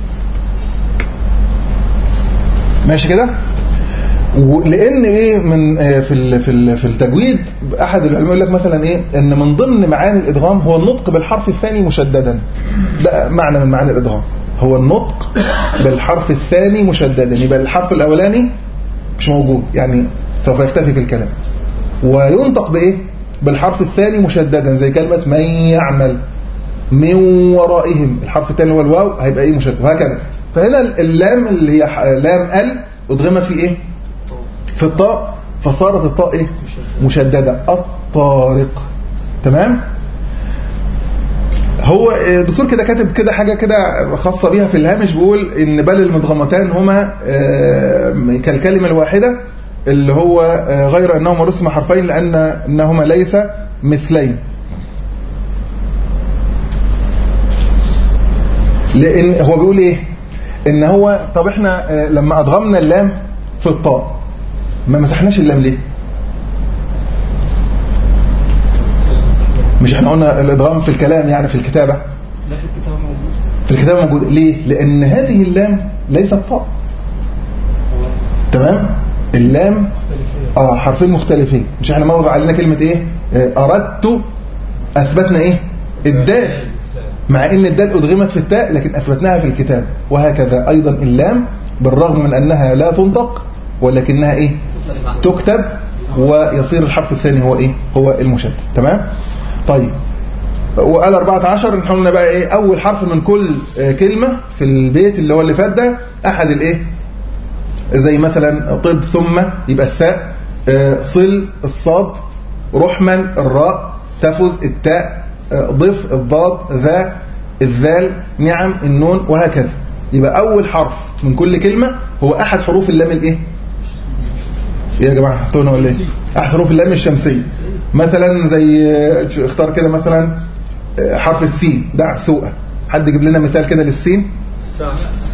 ماشي كده ولان ايه من في ال في ال في التجويد احد العلماء يقول لك مثلا ايه ان من ضمن معاني الادغام هو النطق بالحرف الثاني مشددا ده معنى من معاني الادغام هو النطق بالحرف الثاني مشددا يبقى الحرف الاولاني مش موجود يعني سوف يختفي في الكلام وينطق بايه بالحرف الثاني مشددا زي كلمة من يعمل من ورائهم الحرف الثاني هو الواو هيبقى ايه مشدد وهكذا فهنا اللام اللي هي لام ال ادغمت في ايه في الطاء فصارت الطاء ايه مشددة الطارق تمام هو الدكتور كده كاتب كده حاجة كده خاصة بيها في الهامش بيقول ان بل المدغمتان هما كالكلمة الواحدة اللي هو غير انهما رسم حرفين لان انهما ليس مثلين لان هو بيقول ايه ان هو طب احنا لما ادغمنا اللام في الطاء ما مسحناش اللام ليه مش احنا قلنا الادغام في الكلام يعني في الكتابة
لا في الكتاب موجود
في الكتابة موجود ليه لان هذه اللام ليست طاء تمام اللام
مختلفين
اه حرفين مختلفين مش احنا مر علينا كلمة ايه آه، اردت اثبتنا ايه الدال مع ان الدال ادغمت في التاء لكن اثبتناها في الكتاب وهكذا ايضا اللام بالرغم من انها لا تنطق ولكنها ايه تكتب ويصير الحرف الثاني هو ايه هو المشدد تمام طيب وقال 14 نحن قلنا بقى ايه اول حرف من كل آه، كلمة في البيت اللي هو اللي فات ده احد الايه زي مثلا طب ثم يبقى الثاء آه، صل الصاد رحما الراء تفز التاء آه، ضف الضاد ذا الذال نعم النون وهكذا يبقى أول حرف من كل كلمة هو أحد حروف اللام الإيه؟ إيه يا جماعة حطونا ولا إيه؟ أحد حروف اللام الشمسية مثلا زي آه، اختار كده مثلا آه، حرف السين دع سوء حد يجيب لنا مثال كده للسين
الساعة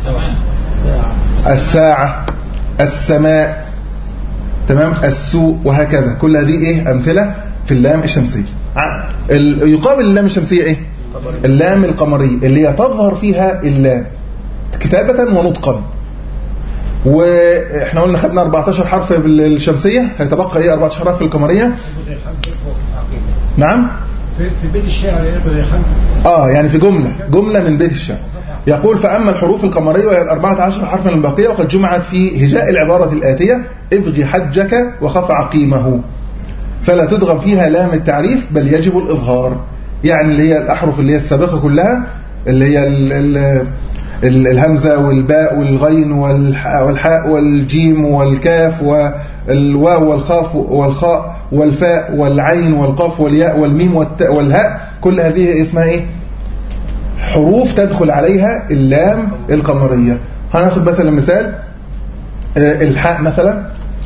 الساعة السماء تمام السوء وهكذا كل هذه ايه امثله في اللام الشمسيه ع- ال- يقابل اللام الشمسيه ايه اللام القمريه اللي هي تظهر فيها اللام كتابه ونطقا واحنا قلنا خدنا 14 حرف بالشمسيه هيتبقى ايه 14 حرف في القمريه
يبغى يحقق عقيدة
نعم
في في بيت الشعر يبغى يحقق
اه يعني في جملة جملة من بيت الشعر يقول فأما الحروف القمرية وهي الأربعة عشر حرفا الباقية وقد جمعت في هجاء العبارة الآتية ابغي حجك وخف عقيمه فلا تدغم فيها لام التعريف بل يجب الإظهار يعني اللي هي الأحرف اللي هي السابقة كلها اللي هي ال ال ال الهمزة والباء والغين والح- والحاء والجيم والكاف والواو والخاف والخاء والفاء والعين والقاف والياء والميم والتاء والهاء كل هذه اسمها ايه حروف تدخل عليها اللام القمرية هناخد مثلا مثال آه، الحاء مثلا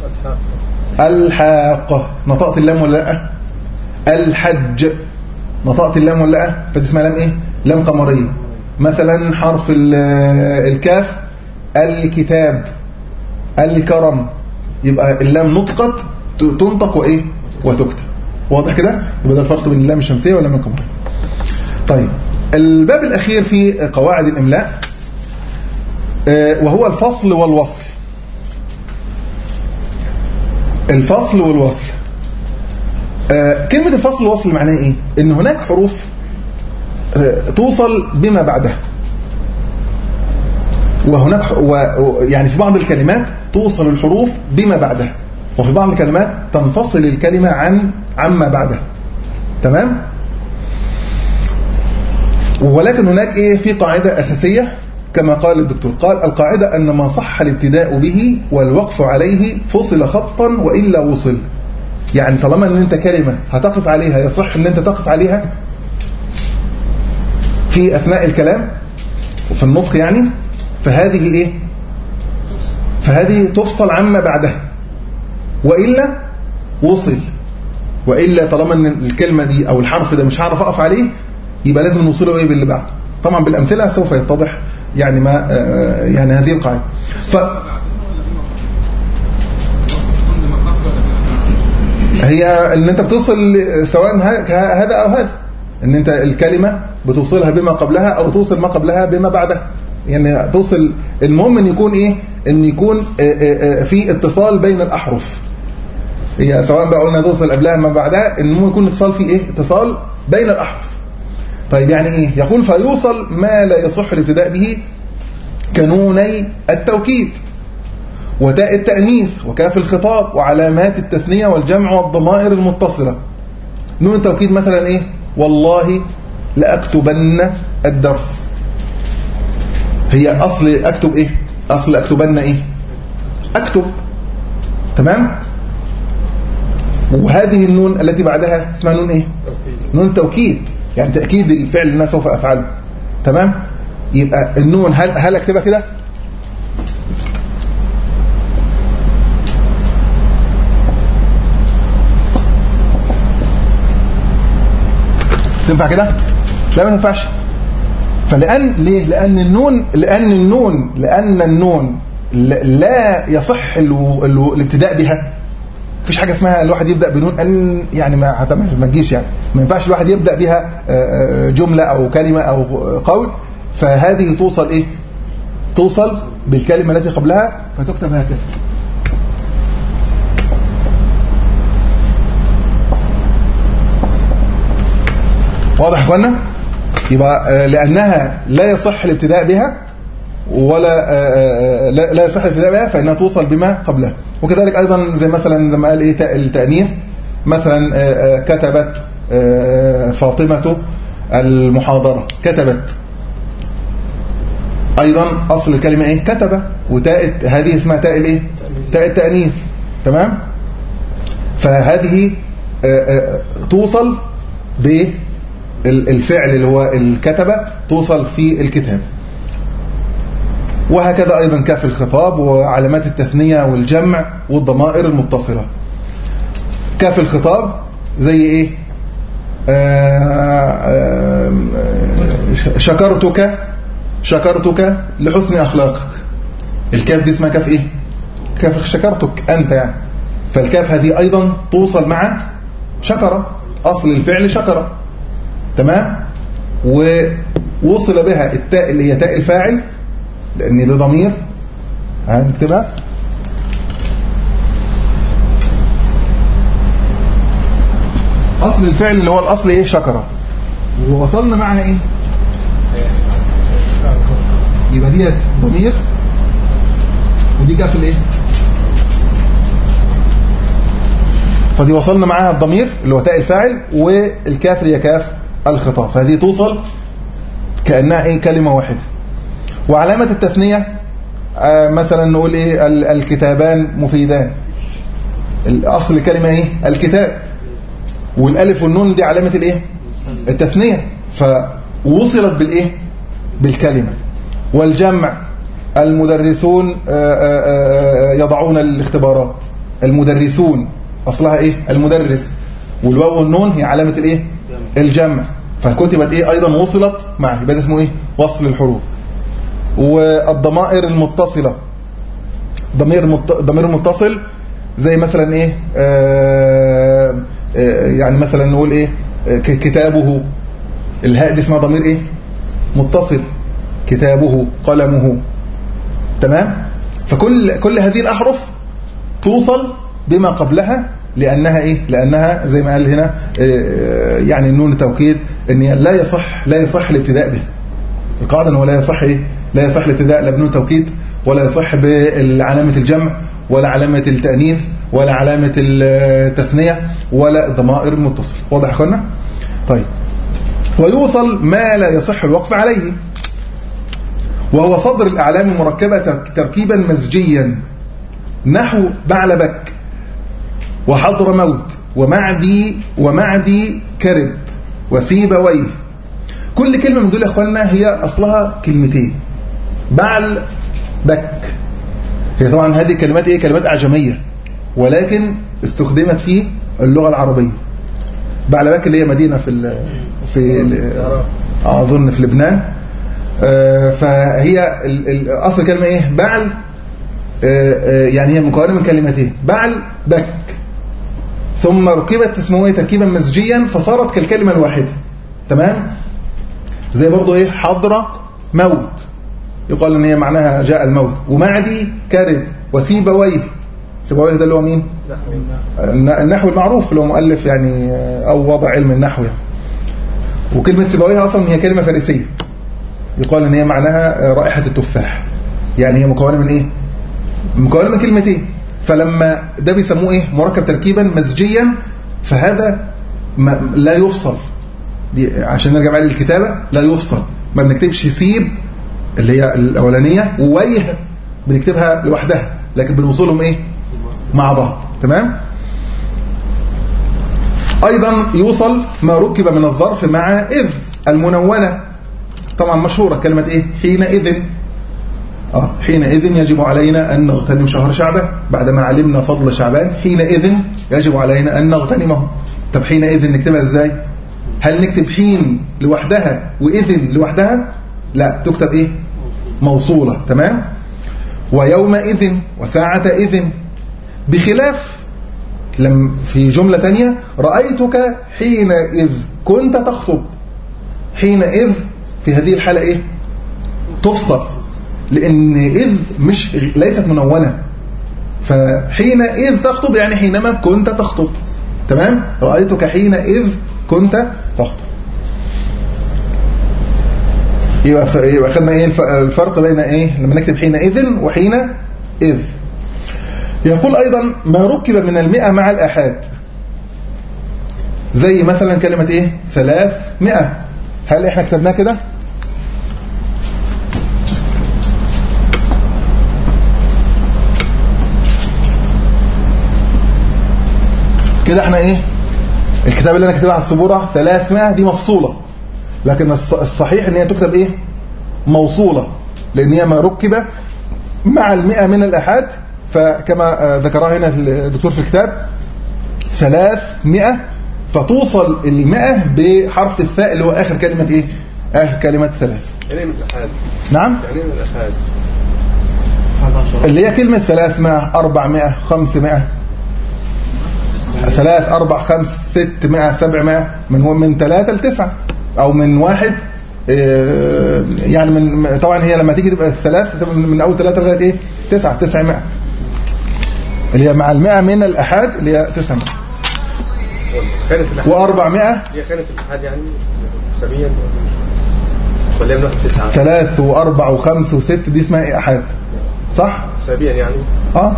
الحاقة نطقت اللام ولا لا الحج نطقت اللام ولا لا فدي اسمها لام ايه لام قمرية مثلا حرف ال- الكاف الكتاب الكرم يبقى اللام نطقت ت- تنطق وايه وتكتب واضح كده يبقى ده الفرق بين اللام الشمسية واللام القمرية طيب الباب الأخير في قواعد الإملاء آه، وهو الفصل والوصل الفصل والوصل آه، كلمة الفصل والوصل معناها ايه ان هناك حروف آه، توصل بما بعدها وهناك ح- و... و- يعني في بعض الكلمات توصل الحروف بما بعدها وفي بعض الكلمات تنفصل الكلمة عن عما بعدها تمام ولكن هناك ايه في قاعدة أساسية كما قال الدكتور قال القاعدة أن ما صح الابتداء به والوقف عليه فصل خطا وإلا وصل يعني طالما ان انت كلمة هتقف عليها يصح ان انت تقف عليها في أثناء الكلام وفي النطق يعني فهذه ايه فهذه تفصل عما بعدها وإلا وصل وإلا طالما ان الكلمة دي أو الحرف ده مش هعرف أقف عليه يبقى لازم نوصله ايه باللي بعده طبعا بالامثله سوف يتضح يعني ما آه، يعني هذه القاعده ف هي ان انت بتوصل سواء ه- هذا او هذا ان انت الكلمه بتوصلها بما قبلها او توصل ما قبلها بما بعدها يعني توصل المهم ان يكون ايه ان يكون آه، آه، آه، في اتصال بين الاحرف هي سواء بقى قلنا توصل قبلها ما بعدها ان ممكن يكون اتصال في ايه اتصال بين الاحرف طيب يعني ايه يقول فيوصل ما لا يصح الابتداء به كنوني التوكيد وتاء التأنيث وكاف الخطاب وعلامات التثنية والجمع والضمائر المتصلة نون التوكيد مثلا ايه والله لأكتبن الدرس هي أصل أكتب ايه أصل أكتبن ايه أكتب تمام وهذه النون التي بعدها اسمها نون ايه نون التوكيد يعني تأكيد الفعل اللي انا سوف أفعله تمام يبقى النون هل هل اكتبها كده تنفع كده لا ما تنفعش فلان ليه لان النون لان النون لان النون لا- لا يصح ال- ال- الابتداء بها مفيش حاجه اسمها الواحد يبدا بنون ان يعني ما هت- ما تجيش يعني ما ينفعش الواحد يبدا بها آه، آه، جمله او كلمه او قول فهذه توصل ايه توصل بالكلمه التي قبلها فتكتب هكذا واضح يا اخوانا يبقى آه، لانها لا يصح الابتداء بها ولا آه، آه، لا لا يصح الابتداء بها فانها توصل بما قبلها وكذلك ايضا زي مثلا زي ما قال ايه تاء التانيث مثلا آه، آه، كتبت آه، فاطمه المحاضره كتبت ايضا اصل الكلمه ايه كتب وتاء هذه اسمها تاء الايه تاء التانيث تمام فهذه آه، آه، توصل بالفعل اللي هو الكتبه توصل في الكتاب وهكذا أيضا كاف الخطاب وعلامات التثنية والجمع والضمائر المتصلة كاف الخطاب زي إيه آه، آه، آه، شكرتك شكرتك لحسن أخلاقك الكاف دي اسمها كاف إيه كاف شكرتك أنت يعني فالكاف هذه أيضا توصل مع شكرة أصل الفعل شكرة تمام ووصل بها التاء اللي هي تاء الفاعل لأن ده ضمير هنكتبها أصل الفعل اللي هو الأصل إيه شكرة ووصلنا معها إيه يبقى دي ضمير ودي كاف الإيه فدي وصلنا معاها الضمير اللي هو تاء الفاعل والكاف اللي هي كاف الخطاب فهذه توصل كأنها ايه كلمة واحدة وعلامة التثنية آه مثلا نقول ايه ال- الكتابان مفيدان الاصل الكلمة ايه الكتاب والالف والنون دي علامة الايه التثنية فوصلت بالايه بالكلمة والجمع المدرسون آه، آه، آه، يضعون الاختبارات المدرسون اصلها ايه المدرس والواو والنون هي علامة الايه الجمع فكتبت ايه ايضا وصلت معه يبقى ده اسمه ايه وصل الحروف والضمائر المتصلة ضمير مت... ضمير متصل زي مثلا ايه آه آه يعني مثلا نقول ايه آه ك- كتابه الهاء دي اسمها ضمير ايه متصل كتابه قلمه تمام فكل كل هذه الاحرف توصل بما قبلها لانها ايه لانها زي ما قال هنا آه، يعني النون التوكيد ان هي لا يصح لا يصح الابتداء به القاعده انه لا يصح ايه لا يصح الابتداء لا بنون توكيد ولا يصح بعلامه الجمع ولا علامه التانيث ولا علامه التثنيه ولا الضمائر المتصله واضح يا اخوانا طيب ويوصل ما لا يصح الوقف عليه وهو صدر الأعلام المركبة تركيبا مزجيا نحو بعلبك وحضر موت ومعدي ومعدي كرب وسيبويه كل كلمة من دول يا أخوانا هي أصلها كلمتين بعل بك هي طبعا هذه كلمات إيه كلمات أعجمية ولكن استخدمت في اللغة العربية بعلبك اللي هي مدينة في ال في ال أظن في لبنان آه، فهي ال- ال- أصل الكلمة إيه بعل آه، آه، يعني هي مكونة من كلمتين بعل بك ثم ركبت اسمه ايه تركيبا مزجيا فصارت كالكلمة الواحدة تمام زي برضو ايه حضرة موت يقال ان هي معناها جاء الموت ومعدي كرب وسيبويه سيبويه ده اللي هو مين الن- النحو المعروف اللي هو مؤلف يعني آه، او وضع علم النحو يعني وكلمة سيبويه اصلا هي كلمة فارسية يقال ان هي معناها آه، رائحة التفاح يعني هي مكونة من ايه مكونة من كلمتين فلما ده بيسموه ايه مركب تركيبا مزجيا فهذا ما لا يفصل دي عشان نرجع بقى للكتابة لا يفصل ما بنكتبش سيب اللي هي الأولانية وويه بنكتبها لوحدها لكن بنوصلهم ايه مع بعض تمام أيضا يوصل ما ركب من الظرف مع إذ المنونة طبعا مشهورة كلمة ايه حينئذ آه حينئذ يجب علينا أن نغتنم شهر شعبان بعدما علمنا فضل شعبان حينئذ يجب علينا أن نغتنمه طب حينئذ نكتبها إزاي هل نكتب حين لوحدها وإذن لوحدها لا تكتب إيه موصولة تمام ويومئذ وساعة إذن بخلاف لم في جملة تانية رأيتك حينئذ كنت تخطب حينئذ في هذه الحالة إيه تفصل لأن إذ مش ليست منونة فحينئذ تخطب يعني حينما كنت تخطب تمام رأيتك حينئذ كنت تخطب يبقى ف- يبقى خدنا ايه الف- الفرق بين ايه لما نكتب حينئذ وحين اذ يقول ايضا ما ركب من المئة مع الآحاد زي مثلا كلمة ايه ثلاثمائة هل احنا كتبناه كده كده احنا ايه الكتاب اللي انا كاتبها على السبوره 300 دي مفصوله لكن الص- الصحيح ان هي تكتب ايه موصوله لان هي ما ركب مع المئة من الأحاد فكما آه، ذكرها هنا الدكتور في الكتاب 300 فتوصل المئة بحرف الثاء اللي هو آخر كلمة إيه؟ آخر كلمة ثلاث
يعني ايه من الأحاد؟
نعم
يعني ايه من الأحاد؟
اللي هي كلمة 300 400 500 ثلاث أربع خمس ست مئة سبعمائة من من ثلاثة لتسعة أو من واحد آه، يعني من طبعا هي لما تيجي تبقى الثلاث تبقى من من أول ثلاثة لغاية إيه تسعة تسعمائة اللي هي مع المئة من الأحاد اللي هي تسعمائة
خانة الأحاد
وأربعمائة
هي خانة الأحاد يعني حسابيا ولا هي من واحد تسعة؟
ثلاث وأربع وخمس وست دي اسمها إيه أحاد صح؟
حسابيا يعني
اه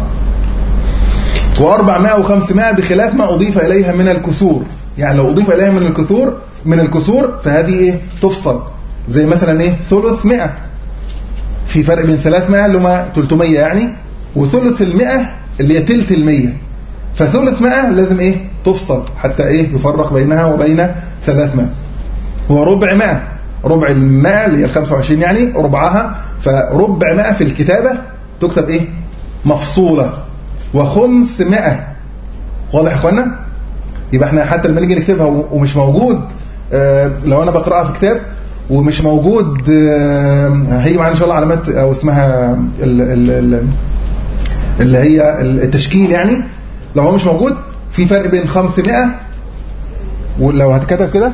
و400 و500 بخلاف ما أضيف إليها من الكسور يعني لو أضيف إليها من الكسور من الكسور فهذه إيه تفصل زي مثلا إيه ثلث 100 في فرق بين 300 اللي هم 300 يعني وثلث المئة اللي هي تلت المية فثلث 100 لازم إيه تفصل حتى إيه يفرق بينها وبين 300 هو ربع مئة ربع المئة اللي هي ال 25 يعني ربعها فربع مئة في الكتابة تكتب ايه مفصولة وخمس مئة واضح يا اخوانا يبقى احنا حتى لما نيجي نكتبها و- ومش موجود آه، لو انا بقراها في كتاب ومش موجود آه، هي معانا ان شاء الله علامات او اسمها ال ال ال اللي هي التشكيل يعني لو هو مش موجود في فرق بين 500 ولو هتكتب كده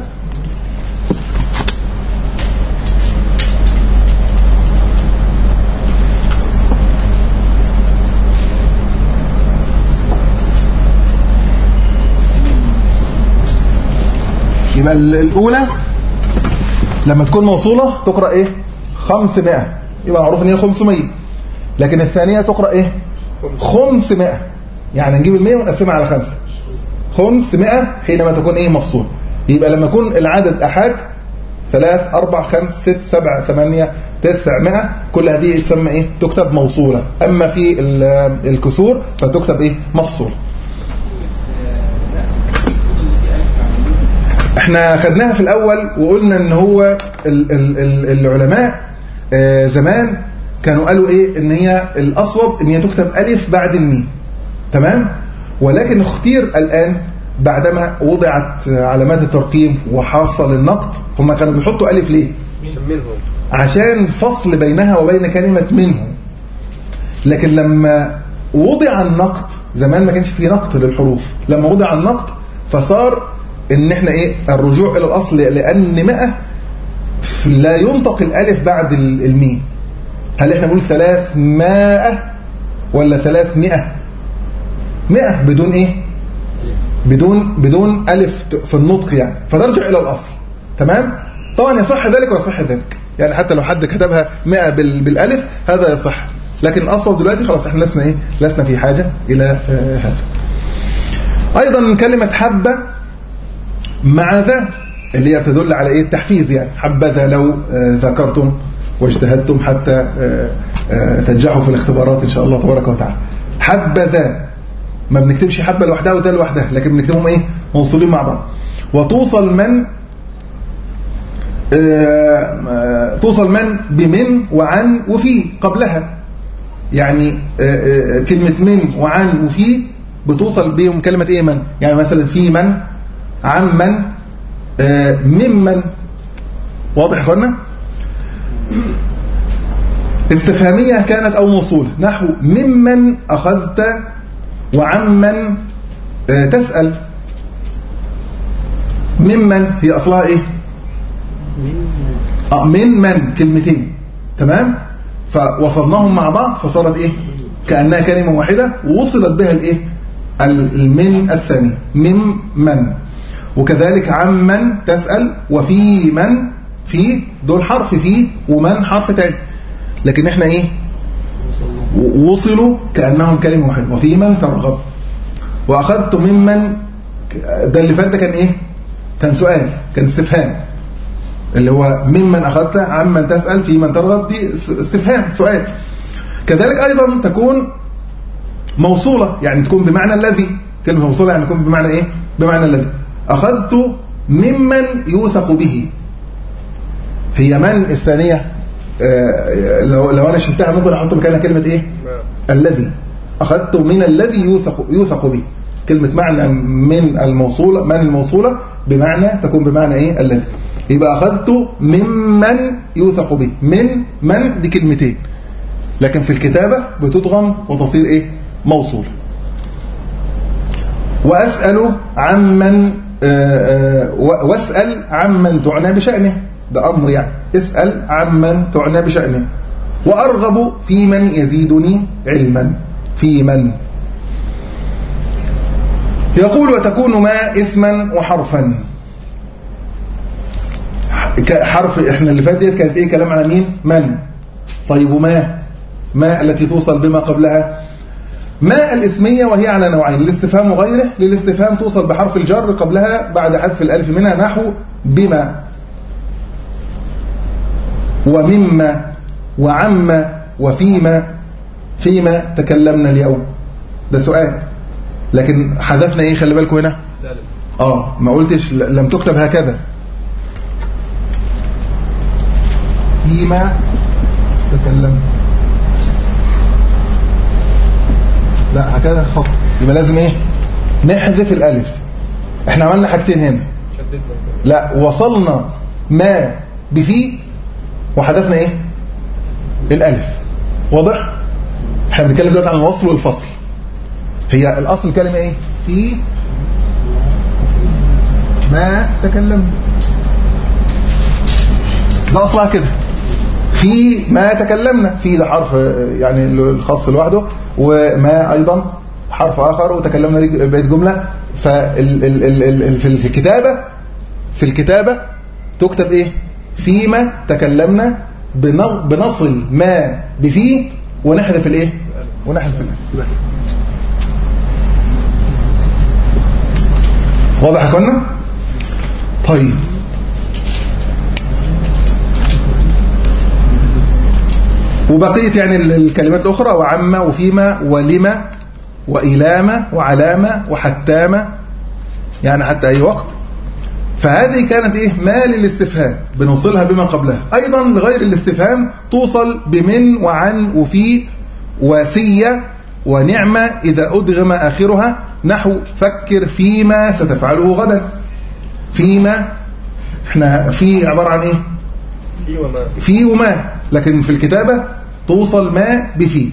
يبقى ال- الأولى لما تكون موصولة تقرأ إيه 500 يبقى معروف إن هي 500 لكن الثانية تقرأ إيه 500 يعني نجيب المية ونقسمها على خمسة 500 حينما تكون إيه مفصول يبقى لما يكون العدد أحد ثلاث أربع خمس ست سبع ثمانية تسعمائة كل هذه تسمى إيه تكتب موصولة أما في ال- الكسور فتكتب إيه مفصول احنا خدناها في الأول وقلنا ان هو ال ال ال العلماء آه، زمان كانوا قالوا ايه ان هي الأصوب ان هي تكتب ألف بعد الميم تمام ولكن اختير الآن بعدما وضعت علامات الترقيم وحصل النقط هم كانوا بيحطوا ألف ليه
منهم
عشان فصل بينها وبين كلمة منه لكن لما وضع النقط زمان ما كانش فيه نقط للحروف لما وضع النقط فصار ان احنا ايه الرجوع الى الاصل لان 100 لا ينطق الالف بعد ال- الميم هل احنا بنقول 300 ولا 300 100 بدون ايه بدون بدون الف ت- في النطق يعني فترجع الى الاصل تمام طبعا يصح ذلك ويصح ذلك يعني حتى لو حد كتبها 100 بال- بالالف هذا يصح لكن الاصل دلوقتي خلاص احنا لسنا ايه لسنا في حاجه الى آه، هذا ايضا كلمه حبه مع ذا اللي هي بتدل على ايه التحفيز يعني حبذا لو آه، ذكرتم واجتهدتم حتى آه، آه، تنجحوا في الاختبارات ان شاء الله تبارك وتعالى حبذا ما بنكتبش حبه لوحدها وذا لوحدها لكن بنكتبهم ايه موصولين مع بعض وتوصل من آه، آه، توصل من بمن وعن وفي قبلها يعني آه، آه، كلمة من وعن وفي بتوصل بيهم كلمة ايه من يعني مثلا في من عن من آه، ممن واضح يا اخوانا استفهامية كانت أو موصولة نحو ممن أخذت وعمن آه، تسأل ممن هي أصلها إيه آه، من من كلمتين تمام فوصلناهم مع بعض فصارت إيه كأنها كلمة واحدة ووصلت بها الإيه ال- المن الثاني من من وكذلك عمن تسأل وفي من في دول حرف في ومن حرف تاني لكن احنا ايه و- وصلوا كأنهم كلمة واحدة وفي من ترغب وأخذت ممن ده اللي فات ده كان ايه كان سؤال كان استفهام اللي هو ممن أخذت عمن تسأل في من ترغب دي س- استفهام سؤال كذلك أيضا تكون موصولة يعني تكون بمعنى الذي كلمة موصولة يعني تكون بمعنى إيه بمعنى الذي أخذت ممن يوثق به هي من الثانية آه، لو, لو أنا شلتها ممكن أحط مكانها كلمة إيه
نعم
الذي أخذت من الذي يوثق, يوثق به كلمة معنى من الموصولة من الموصولة بمعنى تكون بمعنى إيه الذي يبقى أخذت ممن يوثق به من من دي كلمتين لكن في الكتابة بتضغم وتصير إيه موصول وأسأل عمن آه، آه، و- واسأل عمن تعنى بشأنه ده أمر يعني اسأل عمن تعنى بشأنه وأرغب في من يزيدني علما في من يقول وتكون ما اسما وحرفا ك- حرف احنا اللي فات ديت كانت ايه كلام على مين من طيب وما ما التي توصل بما قبلها ما الاسمية وهي على نوعين الاستفهام وغيره للاستفهام توصل بحرف الجر قبلها بعد حذف الألف منها نحو بما ومما وعما وفيما فيما تكلمنا اليوم ده سؤال لكن حذفنا ايه خلي بالكم هنا
لا لا
اه ما قلتش ل- لم تكتب هكذا فيما تكلمنا لا هكذا خط يبقى لازم ايه نحذف الالف احنا عملنا حاجتين هنا
شددنا
لا وصلنا ما بفي وحذفنا ايه الالف واضح احنا بنتكلم دلوقتي عن الوصل والفصل هي الاصل الكلمه ايه في ما تكلمنا ده اصلها كده في ما تكلمنا في ده حرف آه، يعني الخاص لوحده وما ايضا حرف اخر وتكلمنا دي بقت جمله ففي الكتابه في الكتابه تكتب ايه فيما تكلمنا بن- بنصل ما بفيه ونحذف الايه ونحذف الالف واضح يا اخوانا طيب وبقية يعني ال- الكلمات الأخرى وعما وفيما ولما وإلامة وعلامة وحتامة يعني حتى أي وقت فهذه كانت إيه ما للاستفهام بنوصلها بما قبلها أيضا لغير الاستفهام توصل بمن وعن وفي وسية ونعمة إذا أدغم آخرها نحو فكر فيما ستفعله غدا فيما احنا في عبارة عن إيه
في وما
في وما لكن في الكتابة توصل ما بفي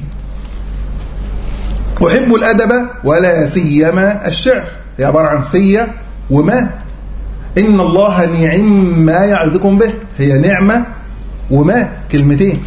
أحب الأدب ولا سيما الشعر هي عبارة عن سية وما إن الله نعم ما يعظكم به هي نعمة وما كلمتين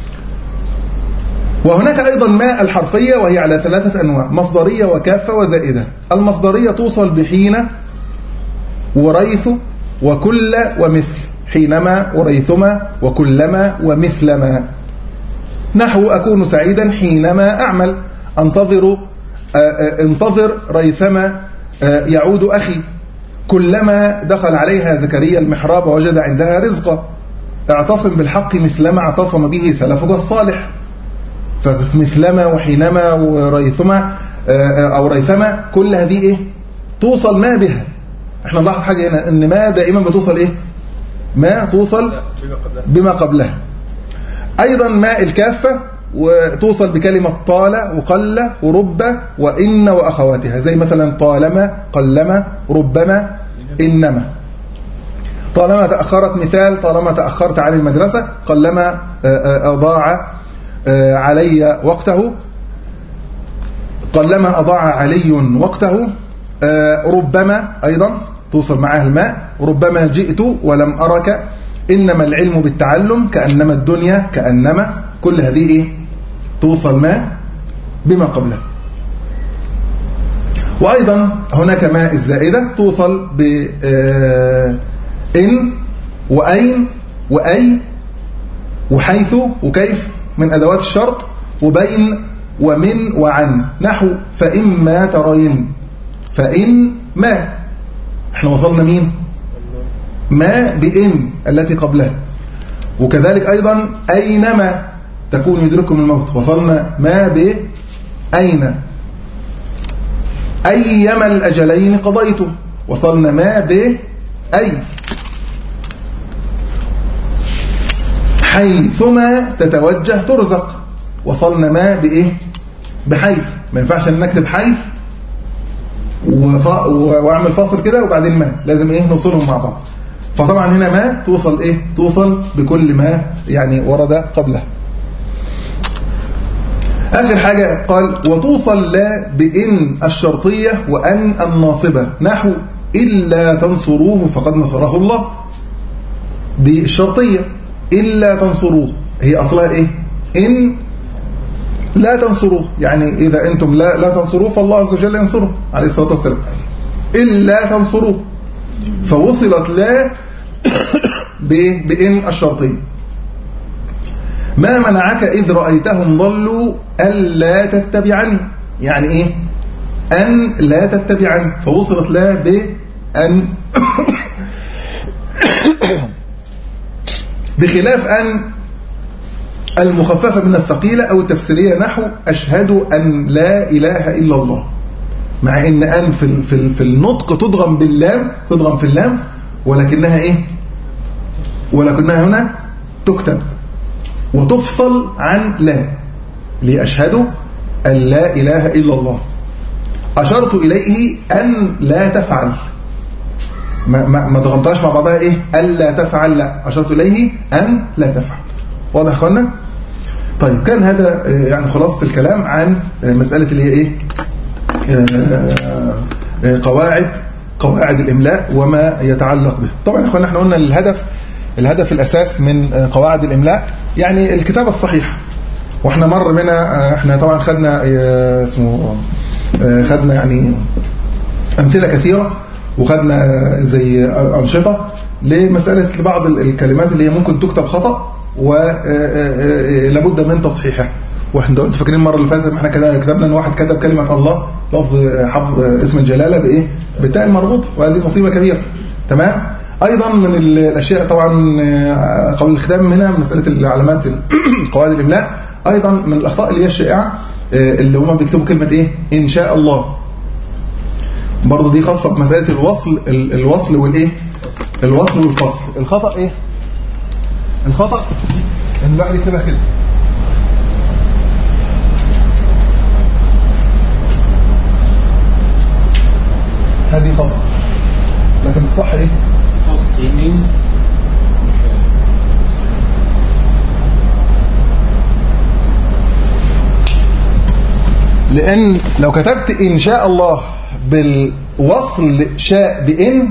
وهناك أيضا ما الحرفية وهي على ثلاثة أنواع مصدرية وكافة وزائدة المصدرية توصل بحين وريث وكل ومثل حينما وريثما وكلما ومثلما نحو أكون سعيدا حينما أعمل أنتظر آه، آه، انتظر ريثما آه، يعود أخي كلما دخل عليها زكريا المحراب وجد عندها رزقا اعتصم بالحق مثلما اعتصم به سلفك الصالح فمثلما وحينما وريثما آه، أو ريثما كل هذه إيه توصل ما بها احنا نلاحظ حاجة هنا ان ما دائما بتوصل ايه ما توصل
لا بما قبلها
بما قبلها أيضا ما الكافة وتوصل بكلمة طال وقل ورب وإن وأخواتها زي مثلا طالما قلما ربما إنما طالما تأخرت مثال طالما تأخرت عن المدرسة قلما آه، آه، أضاع آه، علي وقته قلما أضاع علي وقته آه، ربما أيضا توصل معها الماء ربما جئت ولم أرك إنما العلم بالتعلم كأنما الدنيا كأنما كل هذه إيه؟ توصل ما بما قبله وأيضا هناك ما الزائدة توصل ب آه، إن وأين وأي وحيث وكيف من أدوات الشرط وبين ومن وعن نحو فإما ترين فإن ما احنا وصلنا مين ما بإن التي قبلها وكذلك أيضا أينما تكون يدرككم الموت وصلنا ما بأين أيما الأجلين قضيته وصلنا ما بأي حيثما تتوجه ترزق وصلنا ما بإيه بحيث ما ينفعش ان نكتب حيث وف... واعمل فاصل كده وبعدين ما لازم ايه نوصلهم مع بعض فطبعا هنا ما توصل ايه توصل بكل ما يعني ورد قبله آخر حاجة قال وتوصل لا بإن الشرطية وأن الناصبة نحو إلا تنصروه فقد نصره الله دي الشرطية إلا تنصروه هي أصلها إيه إن لا تنصروه يعني إذا أنتم لا, لا تنصروه فالله عز وجل ينصره عليه الصلاة والسلام إلا تنصروه فوصلت لا بإيه؟ بإن الشرطية ما منعك إذ رأيتهم ضلوا ألا تتبعني يعني إيه أن لا تتبعني فوصلت لا بأن بخلاف أن المخففة من الثقيلة أو التفسيرية نحو أشهد أن لا إله إلا الله مع إن أن في في في النطق تضغم باللام تضغم في اللام ولكنها إيه ولكنها هنا تكتب وتفصل عن لا لأشهد أن لا إله إلا الله أشرت إليه أن لا تفعل ما, ما, ما ضغمتهاش مع بعضها إيه ألا تفعل لا أشرت إليه أن لا تفعل واضح يا أخوانا طيب كان هذا يعني خلاصة الكلام عن مسألة اللي هي إيه قواعد قواعد الإملاء وما يتعلق به طبعا يا أخوانا احنا قلنا الهدف الهدف الأساس من قواعد الإملاء يعني الكتابة الصحيحة واحنا مر بنا احنا طبعا خدنا اسمه خدنا يعني أمثلة كثيرة وخدنا زي أنشطة لمسألة بعض الكلمات اللي هي ممكن تكتب خطأ ولابد من تصحيحها واحنا انتوا فاكرين المره اللي فاتت احنا كده كتبنا ان واحد كتب كلمه الله لفظ حفظ اسم الجلاله بايه بالتاء المربوطه وهذه مصيبه كبيره تمام ايضا من الاشياء طبعا قبل الختام هنا مساله العلامات قواعد الاملاء ايضا من الاخطاء اللي هي الشائعه اللي هم بيكتبوا كلمه ايه ان شاء الله برضه دي خاصه بمساله الوصل الوصل والايه الوصل والفصل الخطا ايه الخطا ان الواحد يكتبها كده هذه خطا لكن الصح ايه لأن لو كتبت إن شاء الله بالوصل شاء بإن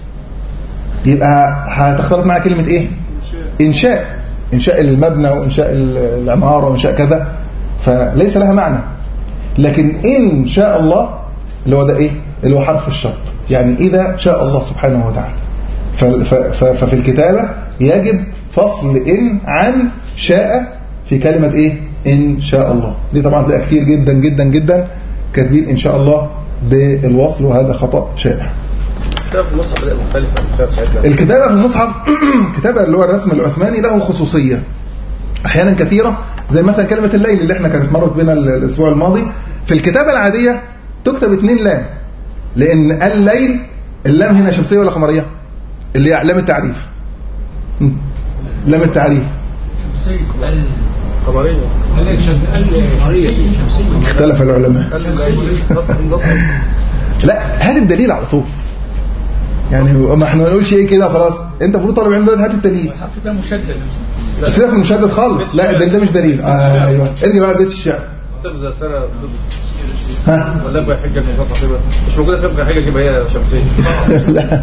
يبقى هتختلط مع كلمة إيه إنشاء إنشاء المبنى وإنشاء العمارة وإنشاء كذا فليس لها معنى لكن إن شاء الله اللي هو ده إيه اللي هو حرف الشرط يعني إذا شاء الله سبحانه وتعالى ففي الكتابة يجب فصل إن عن شاء في كلمة إيه إن شاء الله دي طبعا تلاقي كتير جدا جدا جدا كاتبين إن شاء الله بالوصل وهذا خطأ شائع
الكتابة في المصحف بدأ مختلفة عن الكتابة بتاعتنا
الكتابة في المصحف كتابة اللي هو الرسم العثماني له خصوصية أحيانا كثيرة زي مثلا كلمة الليل اللي احنا كانت مرت بنا الأسبوع الماضي في الكتابة العادية تكتب اتنين لام لأن الليل اللام هنا شمسية ولا قمرية اللي هي لام التعريف م. لام التعريف
قمرية
قال لك شمس شمسية شمسية
اختلف العلماء
قال لي نطق نطق
لا هات الدليل على طول يعني ما احنا ما نقولش ايه كده خلاص انت المفروض طالب علم دلوقتي هات الدليل
الحرف ده مشدد
سيبك من المشدد خالص لا الدليل ده مش دليل آه ايوه ارجع بقى بيت الشعر
تبذل سنة
ها
ولا ابغى حجه من فوق عظيمه مش موجوده في ابغى حجه يبقى هي شمسيه
لا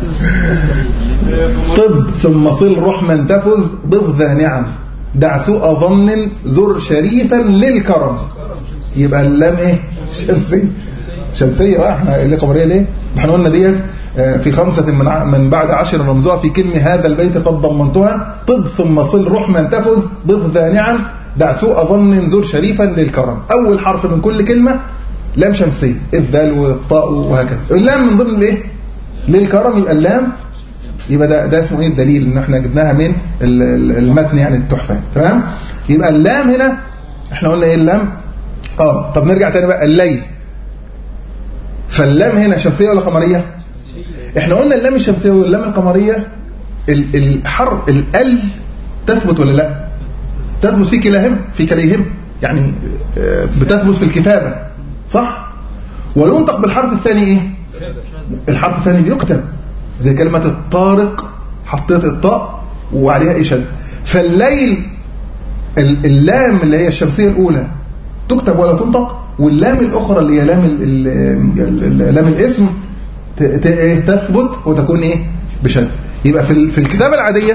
طب ثم صل رحما تفز ضف ذا نعم دع سوء ظن زر شريفا للكرم يبقى اللام ايه شمسيه شمسيه بقى احنا اللي قمريه ليه احنا قلنا ديت آه، في خمسة من ع- من بعد عشر رمزها في كلمة هذا البيت قد ضمنتها طب ثم صل رحما تفز ضف ذا نعم دع سوء ظن زر شريفا للكرم أول حرف من كل كلمة لام شمسية الذال والطاء وهكذا اللام من ضمن الايه للكرم يبقى اللام يبقى ده ده اسمه ايه الدليل ان احنا جبناها من ال- ال- المتن يعني التحفه تمام يبقى اللام هنا احنا قلنا ايه اللام اه طب نرجع تاني بقى الليل فاللام هنا شمسيه ولا قمريه احنا قلنا اللام الشمسيه واللام القمريه ال- الحر ال تثبت ولا لا تثبت في كلاهما في كليهما يعني آه، بتثبت في الكتابه صح وينطق بالحرف الثاني ايه الحرف الثاني بيكتب زي كلمة الطارق حطيت الطاء وعليها ايه شد فالليل ال- اللام اللي هي الشمسية الأولى تكتب ولا تنطق واللام الأخرى اللي هي لام ال- ال- ال- لام الاسم ت- ت- إيه؟ تثبت وتكون ايه بشد يبقى في ال- في الكتابة العادية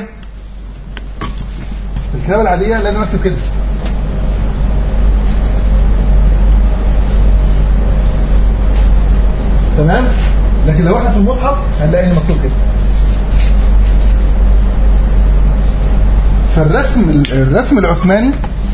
في الكتابة العادية لازم اكتب كده تمام لكن لو احنا في المصحف هنلاقي هنا مكتوب كده فالرسم الرسم العثماني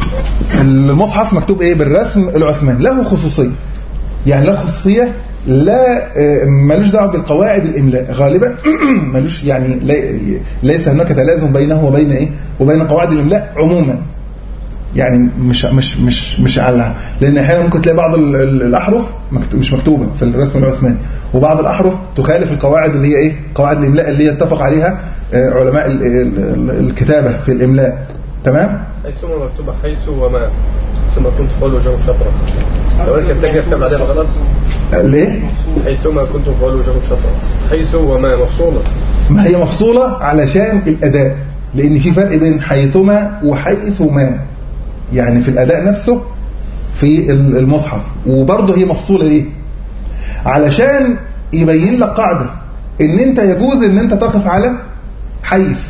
المصحف مكتوب ايه بالرسم العثماني له خصوصيه يعني له خصوصيه لا آه، ملوش دعوه بالقواعد الاملاء غالبا ملوش يعني لي- ليس هناك تلازم بينه وبين ايه وبين قواعد الاملاء عموما يعني مش مش مش مش على لان احيانا ممكن تلاقي بعض ال- ال- الاحرف مكتوب مش مكتوبه في الرسم العثماني وبعض الاحرف تخالف القواعد اللي هي ايه قواعد الاملاء اللي هي اتفق عليها آه، علماء ال- ال- ال- الكتابه في الاملاء تمام
حيثما مكتوبه حيث وما ثم كنت فول وجهه شطرة لو انت بتجي كتاب بعدها غلط
آه، ليه
حيثما كنتم فول وجهه شطرة حيث وما مفصولة
ما هي مفصوله علشان الاداء لان في فرق بين حيثما وحيثما يعني في الاداء نفسه في ال- المصحف وبرضه هي مفصوله ليه علشان يبين لك قاعده ان انت يجوز ان انت تقف على حيث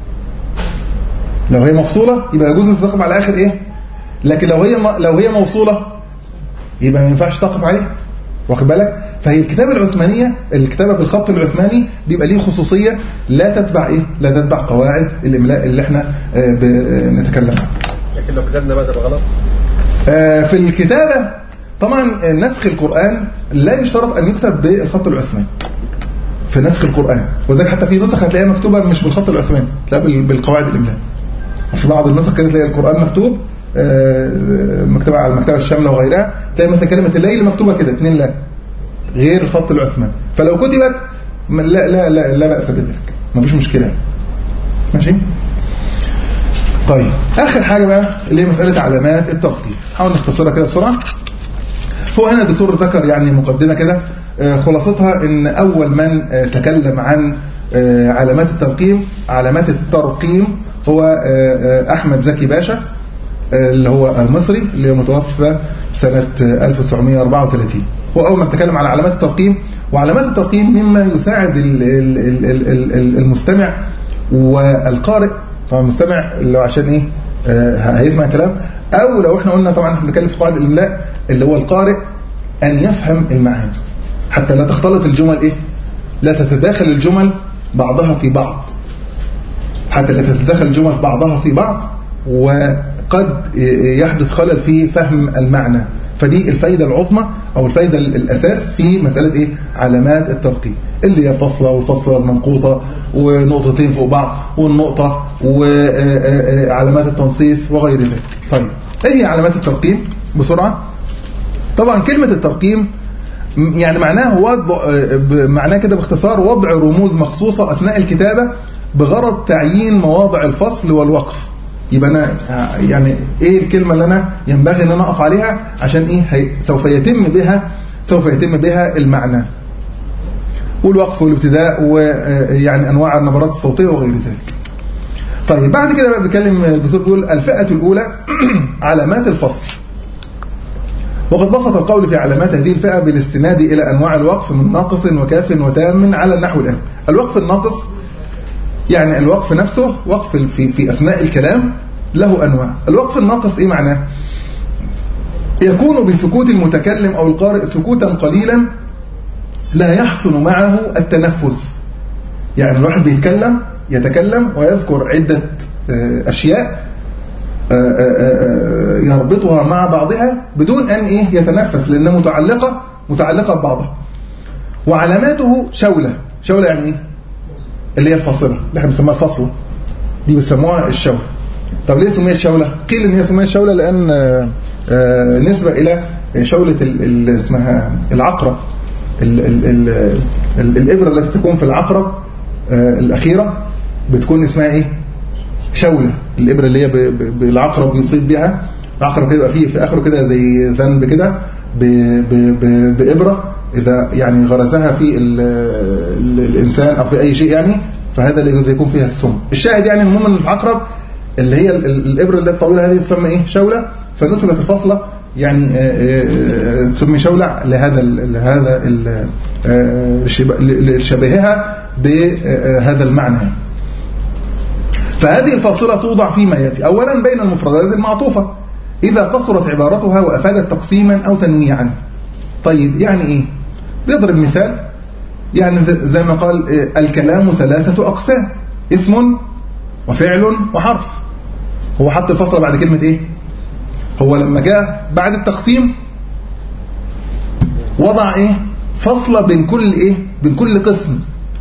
لو هي مفصوله يبقى يجوز ان انت تقف على اخر ايه لكن لو هي م- لو هي موصوله يبقى ما ينفعش تقف عليه واخد بالك فهي الكتابه العثمانيه الكتابه بالخط العثماني بيبقى ليه خصوصيه لا تتبع ايه لا تتبع قواعد الاملاء اللي احنا آه، بنتكلم عنها
لكن لو كتبنا بعدها غلط
آه، في الكتابة طبعا نسخ القرآن لا يشترط أن يكتب بالخط العثماني في نسخ القرآن وذلك حتى في نسخ هتلاقيها مكتوبة مش بالخط العثماني تلاقيها بال- بالقواعد الإملاء في بعض النسخ كده تلاقي القرآن مكتوب آه، مكتوبة على المكتبة الشاملة وغيرها تلاقي مثلا كلمة الليل مكتوبة كده اتنين لا غير الخط العثماني فلو كتبت م- لا لا لا, لا بأس بذلك مفيش مشكلة ماشي طيب آخر حاجة بقى اللي هي مسألة علامات الترقيم حاول نختصرها كده بسرعة هو هنا الدكتور ذكر يعني مقدمة كده آه، خلاصتها ان اول من آه، تكلم عن آه، علامات الترقيم علامات الترقيم هو آه، آه، احمد زكي باشا آه، اللي هو المصري اللي هو متوفى سنة آه، 1934 هو اول ما تكلم على علامات الترقيم وعلامات الترقيم مما يساعد ال- ال- ال- ال- ال- ال- المستمع والقارئ طبعا المستمع اللي هو عشان ايه آه، هيسمع الكلام او لو احنا قلنا طبعا احنا بنتكلم في قواعد الاملاء اللي هو القارئ ان يفهم المعاني حتى لا تختلط الجمل ايه لا تتداخل الجمل بعضها في بعض حتى لا تتداخل الجمل في بعضها في بعض وقد يحدث خلل في فهم المعنى فدي الفايدة العظمى أو الفايدة الأساس في مسألة إيه؟ علامات الترقيم اللي هي الفصلة والفصلة المنقوطة ونقطتين فوق بعض والنقطة وعلامات التنصيص وغير ذلك طيب إيه هي علامات الترقيم بسرعة طبعا كلمة الترقيم م- يعني معناه وضع ب- معناه كده باختصار وضع رموز مخصوصة أثناء الكتابة بغرض تعيين مواضع الفصل والوقف يبقى أنا يعني إيه الكلمة اللي أنا ينبغي أن أنا أقف عليها عشان إيه هي سوف يتم بها سوف يتم بها المعنى والوقف والابتداء ويعني أنواع النبرات الصوتية وغير ذلك طيب بعد كده بقى بيتكلم الدكتور بيقول الفئة الأولى علامات الفصل وقد بسط القول في علامات هذه الفئة بالاستناد إلى أنواع الوقف من ناقص وكاف وتام على النحو الآن الوقف الناقص يعني الوقف نفسه وقف في, في أثناء الكلام له أنواع الوقف الناقص إيه معناه يكون بسكوت المتكلم أو القارئ سكوتا قليلا لا يحصل معه التنفس يعني الواحد بيتكلم يتكلم ويذكر عدة آه، أشياء آه، آه، يربطها مع بعضها بدون أن إيه يتنفس لأنها متعلقة متعلقة ببعضها وعلاماته شولة شولة يعني إيه اللي هي الفاصلة اللي احنا بنسميها الفصلة دي بيسموها الشولة طب ليه سميت شولة قيل ان هي سميت شولة لأن نسبة إلى شولة اسمها العقرب ال ال ال الإبرة التي تكون في العقرب الأخيرة بتكون اسمها إيه شولة الإبرة اللي هي بالعقرب يصيب بها العقرب كده يبقى فيه في آخره كده زي ذنب كده بإبرة إذا يعني غرسها في الإنسان أو في أي شيء يعني فهذا اللي يكون فيها السم الشاهد يعني المهم ان العقرب اللي هي الإبرة اللي الطويلة هذه تسمى إيه شولة فنسبت الفصلة يعني تسمي شولة لهذا لهذا لشبهها بهذا المعنى فهذه الفاصلة توضع فيما يأتي أولا بين المفردات المعطوفة إذا قصرت عبارتها وأفادت تقسيما أو تنويعا طيب يعني إيه بيضرب مثال يعني زي ما قال الكلام ثلاثة أقسام اسم وفعل وحرف هو حط الفصلة بعد كلمة إيه هو لما جاء بعد التقسيم وضع إيه فصلة بين كل إيه بين كل قسم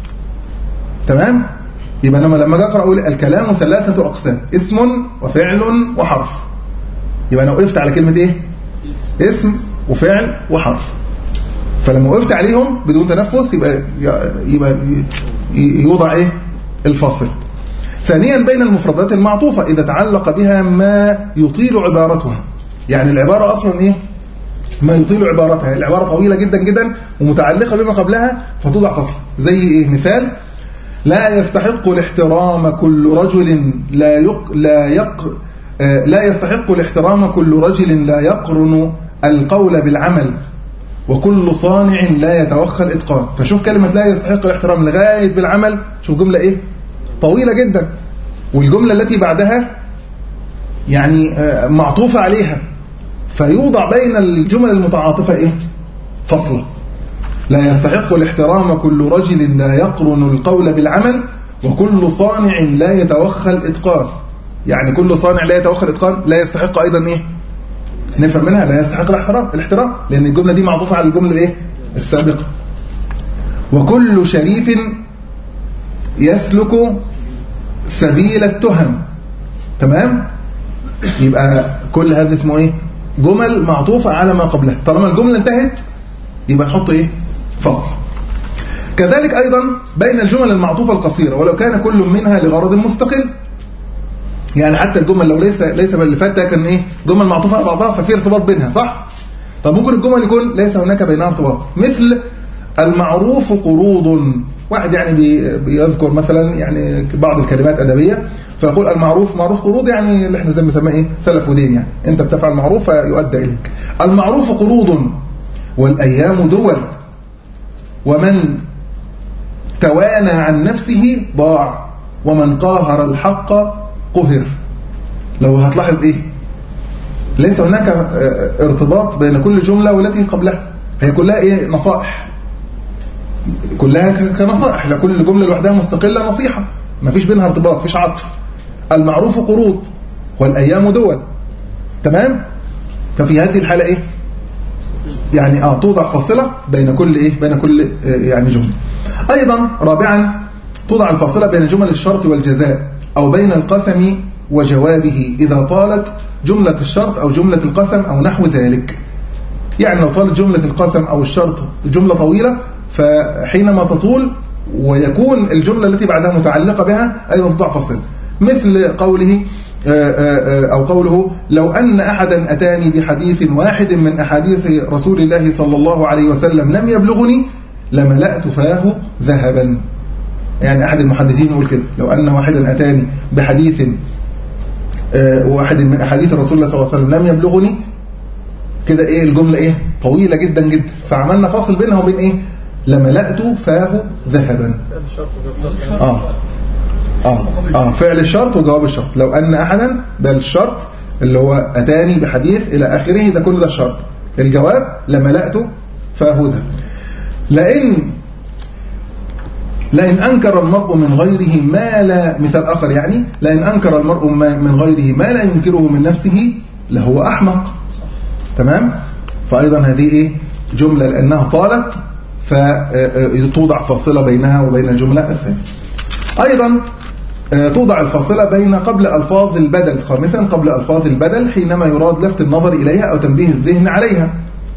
تمام يبقى أنا لما جاء أقرأ أقول الكلام ثلاثة أقسام اسم وفعل وحرف يبقى أنا وقفت على كلمة إيه اسم وفعل وحرف فلما وقفت عليهم بدون تنفس يبقى يبقى يوضع إيه الفاصل ثانيا بين المفردات المعطوفة إذا تعلق بها ما يطيل عبارتها يعني العبارة أصلا إيه ما يطيل عبارتها العبارة طويلة جدا جدا ومتعلقة بما قبلها فتوضع فصل زي إيه مثال لا يستحق الاحترام كل رجل لا يق لا يق لا يستحق الاحترام كل رجل لا يقرن القول بالعمل وكل صانع لا يتوخى الاتقان فشوف كلمة لا يستحق الاحترام لغاية بالعمل شوف جملة ايه طويلة جدا والجملة التي بعدها يعني معطوفة عليها فيوضع بين الجمل المتعاطفة ايه فصلة لا يستحق الاحترام كل رجل لا يقرن القول بالعمل وكل صانع لا يتوخى الاتقان يعني كل صانع لا يتوخى الاتقان لا يستحق ايضا ايه نفهم منها لا يستحق الاحترام الاحترام لان الجملة دي معطوفة على الجملة الايه السابقة وكل شريف يسلك سبيل التهم تمام يبقى كل هذا اسمه ايه جمل معطوفة على ما قبلها طالما الجملة انتهت يبقى نحط ايه فصل كذلك ايضا بين الجمل المعطوفة القصيرة ولو كان كل منها لغرض مستقل يعني حتى الجمل لو ليس ليس اللي فات ده كان ايه جمل معطوفة على بعضها ففي ارتباط بينها صح طب ممكن الجمل يكون ليس هناك بينها ارتباط مثل المعروف قروض واحد يعني بيذكر مثلا يعني بعض الكلمات أدبية فيقول المعروف معروف قروض يعني اللي احنا زي ما بنسميه ايه سلف ودين يعني انت بتفعل معروف فيؤدى اليك المعروف قروض والايام دول ومن توانى عن نفسه ضاع ومن قاهر الحق قهر لو هتلاحظ ايه ليس هناك ارتباط بين كل جملة والتي قبلها هي كلها ايه نصائح كلها كنصائح لكل جملة لوحدها مستقلة نصيحة ما فيش بينها ارتباط فيش عطف المعروف قروض والأيام دول تمام ففي هذه الحالة ايه يعني اه توضع فاصلة بين كل ايه بين كل آه يعني جملة ايضا رابعا توضع الفاصلة بين جمل الشرط والجزاء او بين القسم وجوابه اذا طالت جملة الشرط او جملة القسم او نحو ذلك يعني لو طالت جملة القسم او الشرط جملة طويلة فحينما تطول ويكون الجملة التي بعدها متعلقة بها أيضا تضع فصل مثل قوله أو قوله لو أن أحدا أتاني بحديث واحد من أحاديث رسول الله صلى الله عليه وسلم لم يبلغني لملأت فاه ذهبا يعني أحد المحدثين يقول كده لو أن واحدا أتاني بحديث واحد من أحاديث رسول الله صلى الله عليه وسلم لم يبلغني كده ايه الجملة ايه طويلة جدا جدا فعملنا فاصل بينها وبين ايه لملأت فاه ذهبا
هذا الشرط وجواب شرط
اه اه اه فعل الشرط وجواب الشرط لو ان احدا ده الشرط اللي هو اتاني بحديث الى اخره ده كله ده الشرط الجواب لملأت فاه ذهب لئن لئن أنكر المرء من غيره ما لا مثال آخر يعني لئن أنكر المرء ما- من غيره ما لا ينكره من نفسه لهو أحمق تمام فأيضا هذه إيه جملة لأنها طالت فتوضع فاصلة بينها وبين الجملة الثانية أيضا آه، توضع الفاصلة بين قبل ألفاظ البدل خامسا قبل ألفاظ البدل حينما يراد لفت النظر إليها أو تنبيه الذهن عليها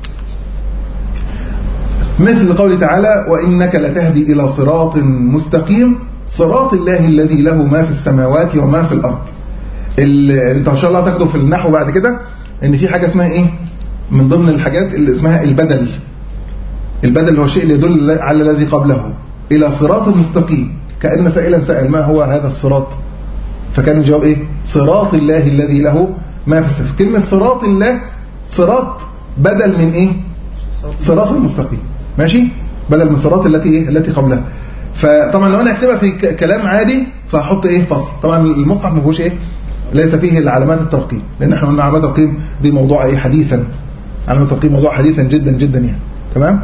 مثل قوله تعالى وإنك لتهدي إلى صراط مستقيم صراط الله الذي له ما في السماوات وما في الأرض ال- انت ان شاء الله هتاخده في النحو بعد كده ان في حاجة اسمها ايه من ضمن الحاجات اللي اسمها البدل البدل هو الشيء اللي يدل على الذي قبله إلى صراط مستقيم كأن سائلا سأل ما هو هذا الصراط فكان الجواب ايه صراط الله الذي له ما في السماوات كلمة صراط الله صراط بدل من ايه صراط المستقيم ماشي بدل من الصراط التي ايه التي قبلها فطبعا لو انا هكتبها في ك- كلام عادي فهحط ايه فصل طبعا المصحف ما فيهوش ايه ليس فيه العلامات الترقيم لان احنا قلنا علامات الترقيم دي موضوع ايه حديثا علامات الترقيم موضوع حديثا جدا جدا يعني تمام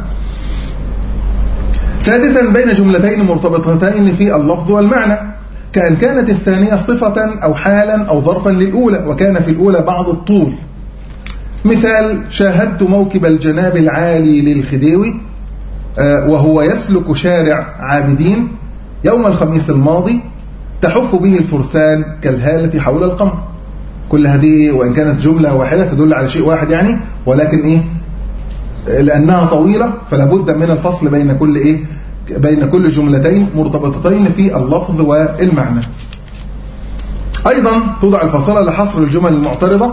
سادسا بين جملتين مرتبطتين في اللفظ والمعنى كأن كانت الثانية صفة أو حالا أو ظرفا للأولى وكان في الأولى بعض الطول مثال شاهدت موكب الجناب العالي للخديوي آه، وهو يسلك شارع عابدين يوم الخميس الماضي تحف به الفرسان كالهالة حول القمر كل هذه وإن كانت جملة واحدة تدل على شيء واحد يعني ولكن إيه لأنها طويلة فلا بد من الفصل بين كل إيه بين كل جملتين مرتبطتين في اللفظ والمعنى أيضا توضع الفاصلة لحصر الجمل المعترضة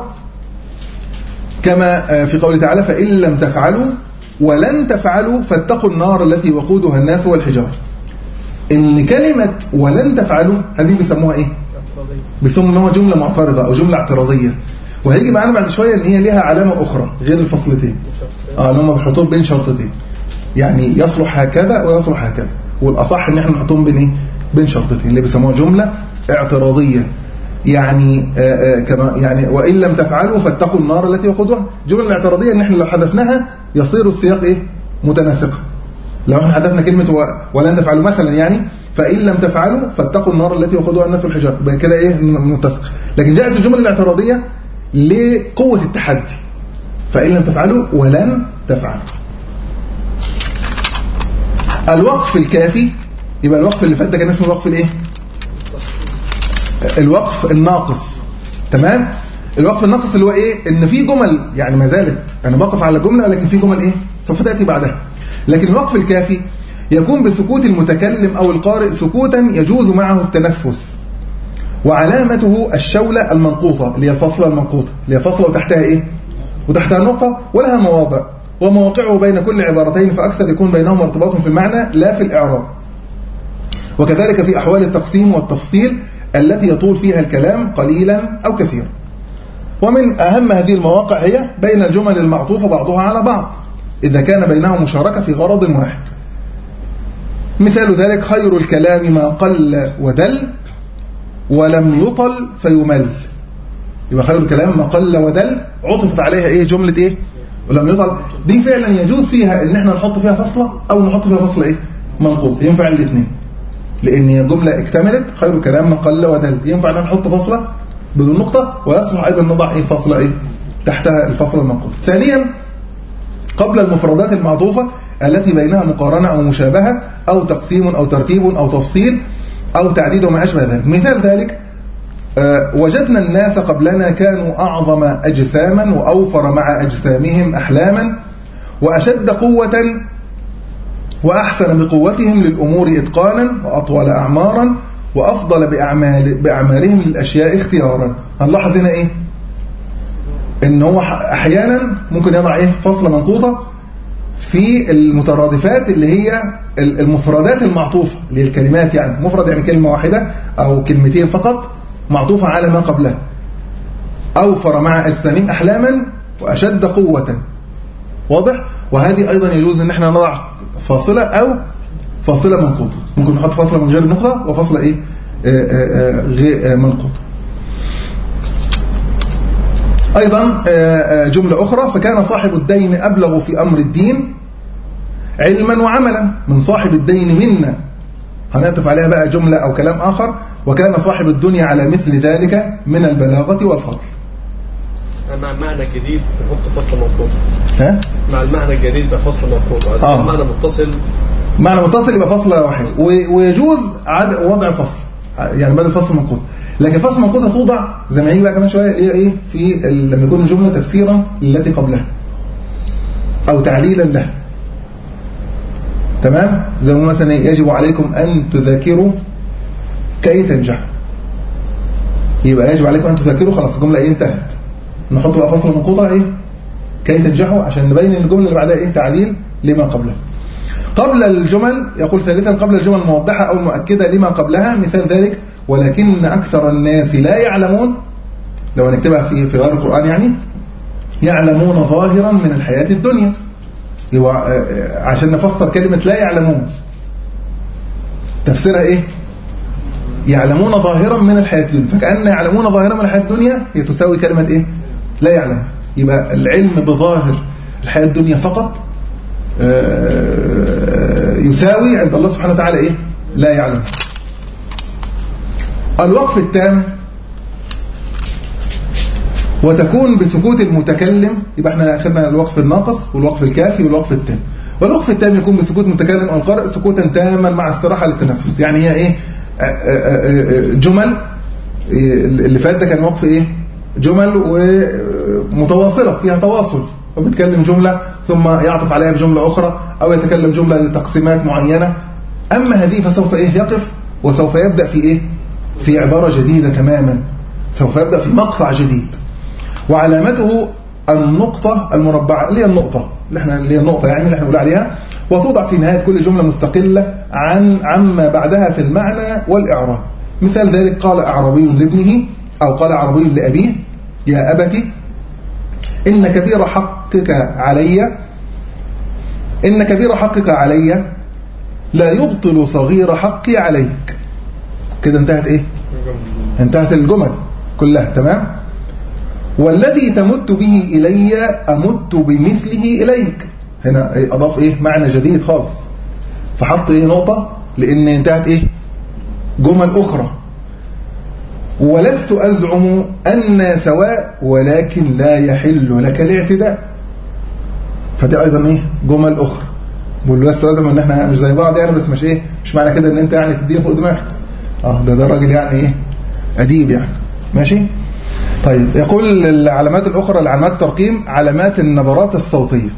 كما في قوله تعالى فإن لم تفعلوا ولن تفعلوا فاتقوا النار التي وقودها الناس والحجارة إن كلمة ولن تفعلوا هذه بيسموها إيه؟ بيسموا إن هو جملة معترضة أو جملة اعتراضية وهيجي معانا بعد شوية إن هي ليها علامة أخرى غير الفصلتين اه اللي هم بيحطوه بين شرطتين يعني يصلح هكذا ويصلح هكذا والأصح إن احنا نحطهم بين إيه؟ بين شرطتين اللي بيسموها جملة اعتراضية يعني آآ آآ كما يعني وإن لم تفعلوا فاتقوا النار التي وقودها الجملة الاعتراضية إن احنا لو حذفناها يصير السياق إيه متناسقا لو احنا حذفنا كلمة و... ولن تفعلوا مثلا يعني فإن لم تفعلوا فاتقوا النار التي وقودها الناس والحجار يبقى كده إيه متسق لكن جاءت الجملة الاعتراضية لقوة التحدي فإن لم تفعلوا ولن تفعلوا الوقف الكافي يبقى الوقف اللي فات ده كان اسمه الوقف الايه الوقف الناقص تمام الوقف الناقص اللي هو ايه ان في جمل يعني ما زالت انا بقف على جمله لكن في جمل ايه سوف تاتي بعدها لكن الوقف الكافي يكون بسكوت المتكلم او القارئ سكوتا يجوز معه التنفس وعلامته الشولة المنقوطة اللي هي الفصلة المنقوطة اللي هي فصلة وتحتها ايه وتحتها نقطة ولها مواضع ومواقعه بين كل عبارتين فأكثر يكون بينهما ارتباط في المعنى لا في الإعراب وكذلك في أحوال التقسيم والتفصيل التي يطول فيها الكلام قليلا أو كثيرا ومن أهم هذه المواقع هي بين الجمل المعطوفة بعضها على بعض إذا كان بينهم مشاركة في غرض واحد مثال ذلك خير الكلام ما قل ودل ولم يطل فيمل يبقى خير الكلام ما قل ودل عطفت عليها ايه جملة ايه ولم يطل دي فعلا يجوز فيها ان احنا نحط فيها فصلة او نحط فيها فصلة ايه منقوط ينفع الاثنين لان هي جملة اكتملت خير الكلام ما قل ودل ينفع ان نحط فصلة بدون نقطة ويصلح ايضا نضع ايه فصلة ايه تحتها الفصل المنقوط ثانيا قبل المفردات المعطوفة التي بينها مقارنة أو مشابهة أو تقسيم أو ترتيب أو تفصيل أو تعديد وما أشبه ذلك مثال ذلك آه، وجدنا الناس قبلنا كانوا أعظم أجساما وأوفر مع أجسامهم أحلاما وأشد قوة وأحسن بقوتهم للأمور إتقانا وأطول أعمارا وأفضل بأعمال بأعمالهم للأشياء اختيارا هنلاحظ هنا إيه إن هو أحيانا ممكن يضع إيه فصل منقوطة في المترادفات اللي هي المفردات المعطوفة اللي هي الكلمات يعني مفرد يعني كلمة واحدة أو كلمتين فقط معطوفة على ما قبلها أوفر مع أجسامهم أحلاما وأشد قوة واضح وهذه أيضا يجوز أن احنا نضع فاصلة أو فاصلة منقوطة ممكن نحط فاصلة من غير نقطة وفاصلة إيه آه، آه، آه، غير آه، منقوطة أيضا آه، آه، جملة أخرى فكان صاحب الدين أبلغ في أمر الدين علما وعملا من صاحب الدين منا هنعطف عليها بقى جملة أو كلام آخر وكان صاحب الدنيا على مثل ذلك من البلاغة والفضل
مع المعنى الجديد نحط فصل منقوط
ها؟
مع المعنى الجديد يبقى فصل منقوط وإذا
آه.
كان معنى متصل
معنى متصل يبقى فصل واحد و- ويجوز عد وضع فصل يعني بدل فصل منقوط لكن فصل منقوط هتوضع زي ما هيجي بقى كمان شويه ايه ايه في ال- لما يكون الجمله تفسيرا للتي قبلها او تعليلا لها تمام زي ما مثلا إيه؟ يجب عليكم ان تذاكروا كي تنجحوا يبقى يجب عليكم ان تذاكروا خلاص الجمله ايه انتهت نحط بقى فصل منقوطه ايه كي تنجحوا عشان نبين ان الجمله اللي بعدها ايه تعليل لما قبلها قبل الجمل يقول ثالثا قبل الجمل الموضحة أو المؤكدة لما قبلها مثال ذلك ولكن أكثر الناس لا يعلمون لو نكتبها في في غير القرآن يعني يعلمون ظاهرا من الحياة الدنيا يبقى آه، آه، عشان نفسر كلمة لا يعلمون تفسيرها إيه يعلمون ظاهرا من الحياة الدنيا فكأن يعلمون ظاهرا من الحياة الدنيا هي تساوي كلمة إيه لا يعلم يبقى العلم بظاهر الحياة الدنيا فقط آه، يساوي عند الله سبحانه وتعالى ايه لا يعلم الوقف التام وتكون بسكوت المتكلم يبقى احنا خدنا الوقف الناقص والوقف الكافي والوقف التام والوقف التام يكون بسكوت المتكلم او القارئ سكوتا تاما مع استراحه للتنفس يعني هي ايه آه، آه، آه، جمل إيه، اللي فات ده كان وقف ايه جمل ومتواصله فيها تواصل وبيتكلم جمله ثم يعطف عليها بجمله اخرى او يتكلم جمله لتقسيمات معينه اما هذه فسوف ايه يقف وسوف يبدا في ايه في عباره جديده تماما سوف يبدا في مقطع جديد وعلامته النقطة المربعة اللي هي النقطة اللي احنا اللي هي النقطة يعني اللي احنا بنقول عليها وتوضع في نهاية كل جملة مستقلة عن عما بعدها في المعنى والإعراب مثال ذلك قال أعرابي لابنه أو قال أعرابي لأبيه يا أبتي إن كبير حقك علي إن كبير حقك علي لا يبطل صغير حقي عليك كده انتهت ايه انتهت الجمل كلها تمام والذي تمت به إلي أمت بمثله إليك هنا إيه أضاف إيه معنى جديد خالص فحط إيه نقطة لأن انتهت إيه جمل أخرى ولست أزعم أن سواء ولكن لا يحل لك الاعتداء فدي أيضا إيه جمل أخرى بقول له لست أزعم أن إحنا مش زي بعض يعني بس مش إيه مش معنى كده أن أنت يعني تديني فوق دماغك اه ده ده راجل يعني إيه أديب يعني ماشي طيب يقول العلامات الأخرى العلامات ترقيم علامات النبرات الصوتية